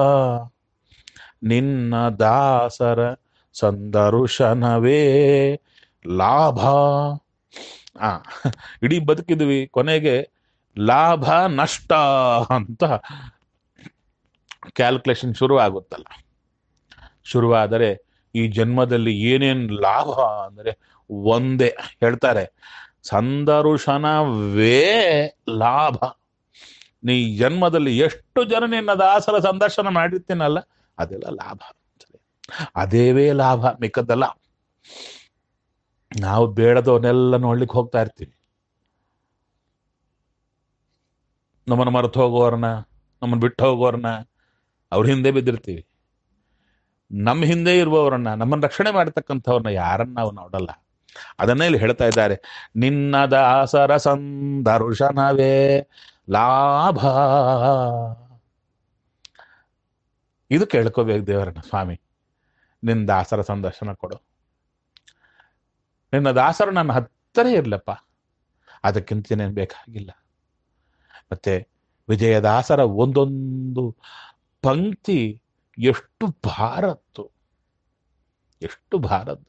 ನಿನ್ನ ದಾಸರ ಸಂದರುಶನವೇ ಲಾಭ ಆ ಇಡೀ ಬದುಕಿದ್ವಿ ಕೊನೆಗೆ ಲಾಭ ನಷ್ಟ ಅಂತ ಕ್ಯಾಲ್ಕುಲೇಷನ್ ಶುರು ಆಗುತ್ತಲ್ಲ ಶುರುವಾದರೆ ಈ ಜನ್ಮದಲ್ಲಿ ಏನೇನ್ ಲಾಭ ಅಂದರೆ ಒಂದೇ ಹೇಳ್ತಾರೆ ಸಂದರುಶನವೇ ಲಾಭ ನೀ ಜನ್ಮದಲ್ಲಿ ಎಷ್ಟು ಜನ ನಿನ್ನ ದಾಸರ ಸಂದರ್ಶನ ಮಾಡಿರ್ತೀನಲ್ಲ ಅದೆಲ್ಲ ಲಾಭ ಅದೇವೇ ಲಾಭ ಮಿಕ್ಕದ್ದಲ್ಲ ನಾವು ಬೇಡದವನ್ನೆಲ್ಲ ನೋಡ್ಲಿಕ್ಕೆ ಹೋಗ್ತಾ ಇರ್ತೀವಿ ನಮ್ಮನ್ನು ಮರೆತು ಹೋಗೋರ್ನ ನಮ್ಮನ್ನು ಬಿಟ್ಟು ಹೋಗೋರ್ನ ಅವ್ರ ಹಿಂದೆ ಬಿದ್ದಿರ್ತೀವಿ ನಮ್ಮ ಹಿಂದೆ ಇರುವವರನ್ನ ನಮ್ಮನ್ನು ರಕ್ಷಣೆ ಮಾಡತಕ್ಕಂಥವ್ರನ್ನ ಯಾರನ್ನ ನಾವು ನೋಡಲ್ಲ ಅದನ್ನೇ ಇಲ್ಲಿ ಹೇಳ್ತಾ ಇದ್ದಾರೆ ನಿನ್ನ ದಾಸರ ಸಂದರ್ಶನವೇ ಲಾಭ ಇದು ಕೇಳ್ಕೋಬೇಕು ದೇವರನ್ನ ಸ್ವಾಮಿ ನಿನ್ನ ದಾಸರ ಸಂದರ್ಶನ ಕೊಡು ನಿನ್ನ ದಾಸರು ನನ್ನ ಹತ್ತಿರ ಇರ್ಲಪ್ಪ ಅದಕ್ಕಿಂತ ಏನೇನು ಬೇಕಾಗಿಲ್ಲ ಮತ್ತೆ ವಿಜಯದಾಸರ ಒಂದೊಂದು ಪಂಕ್ತಿ ಎಷ್ಟು ಭಾರತ್ತು ಎಷ್ಟು ಭಾರದ್ದು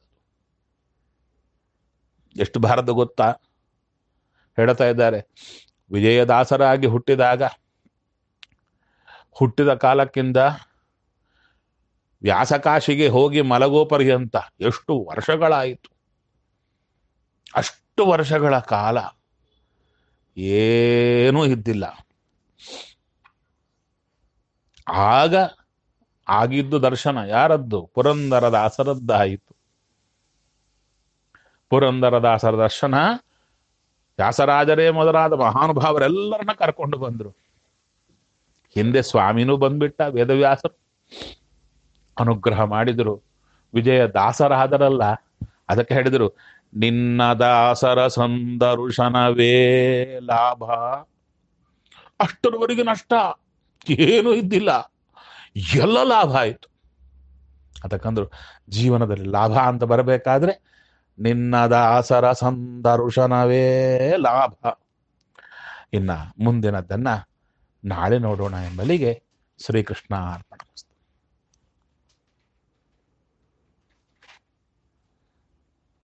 ಎಷ್ಟು ಭಾರತ ಗೊತ್ತಾ ಹೇಳ್ತಾ ಇದ್ದಾರೆ ವಿಜಯದಾಸರಾಗಿ ಹುಟ್ಟಿದಾಗ ಹುಟ್ಟಿದ ಕಾಲಕ್ಕಿಂತ ವ್ಯಾಸಕಾಶಿಗೆ ಹೋಗಿ ಮಲಗೋ ಪರ್ಯಂತ ಎಷ್ಟು ವರ್ಷಗಳಾಯಿತು ಅಷ್ಟು ವರ್ಷಗಳ ಕಾಲ ಏನೂ ಇದ್ದಿಲ್ಲ ಆಗ ಆಗಿದ್ದು ದರ್ಶನ ಯಾರದ್ದು ಪುರಂದರದಾಸರದ್ದಾಯಿತು ಪುರಂದರದಾಸರ ದರ್ಶನ ವ್ಯಾಸರಾಜರೇ ಮೊದಲಾದ ಮಹಾನುಭಾವರೆಲ್ಲರನ್ನ ಕರ್ಕೊಂಡು ಬಂದ್ರು ಹಿಂದೆ ಸ್ವಾಮಿನೂ ಬಂದ್ಬಿಟ್ಟ ವೇದವ್ಯಾಸರು ಅನುಗ್ರಹ ಮಾಡಿದ್ರು ವಿಜಯ ದಾಸರಾದರಲ್ಲ ಅದಕ್ಕೆ ಹೇಳಿದ್ರು ನಿನ್ನ ದಾಸರ ಸಂದರುಶನವೇ ಲಾಭ ಅಷ್ಟರವರೆಗೆ ನಷ್ಟ ಏನೂ ಇದ್ದಿಲ್ಲ ಎಲ್ಲ ಲಾಭ ಆಯಿತು ಅದಕ್ಕಂದ್ರು ಜೀವನದಲ್ಲಿ ಲಾಭ ಅಂತ ಬರಬೇಕಾದ್ರೆ ನಿನ್ನ ದಾಸರ ಸಂದರುಶನವೇ ಲಾಭ ಇನ್ನ ಮುಂದಿನದನ್ನ ನಾಳೆ ನೋಡೋಣ ಎಂಬಲಿಗೆ ಶ್ರೀಕೃಷ್ಣ ಅರ್ಪಣ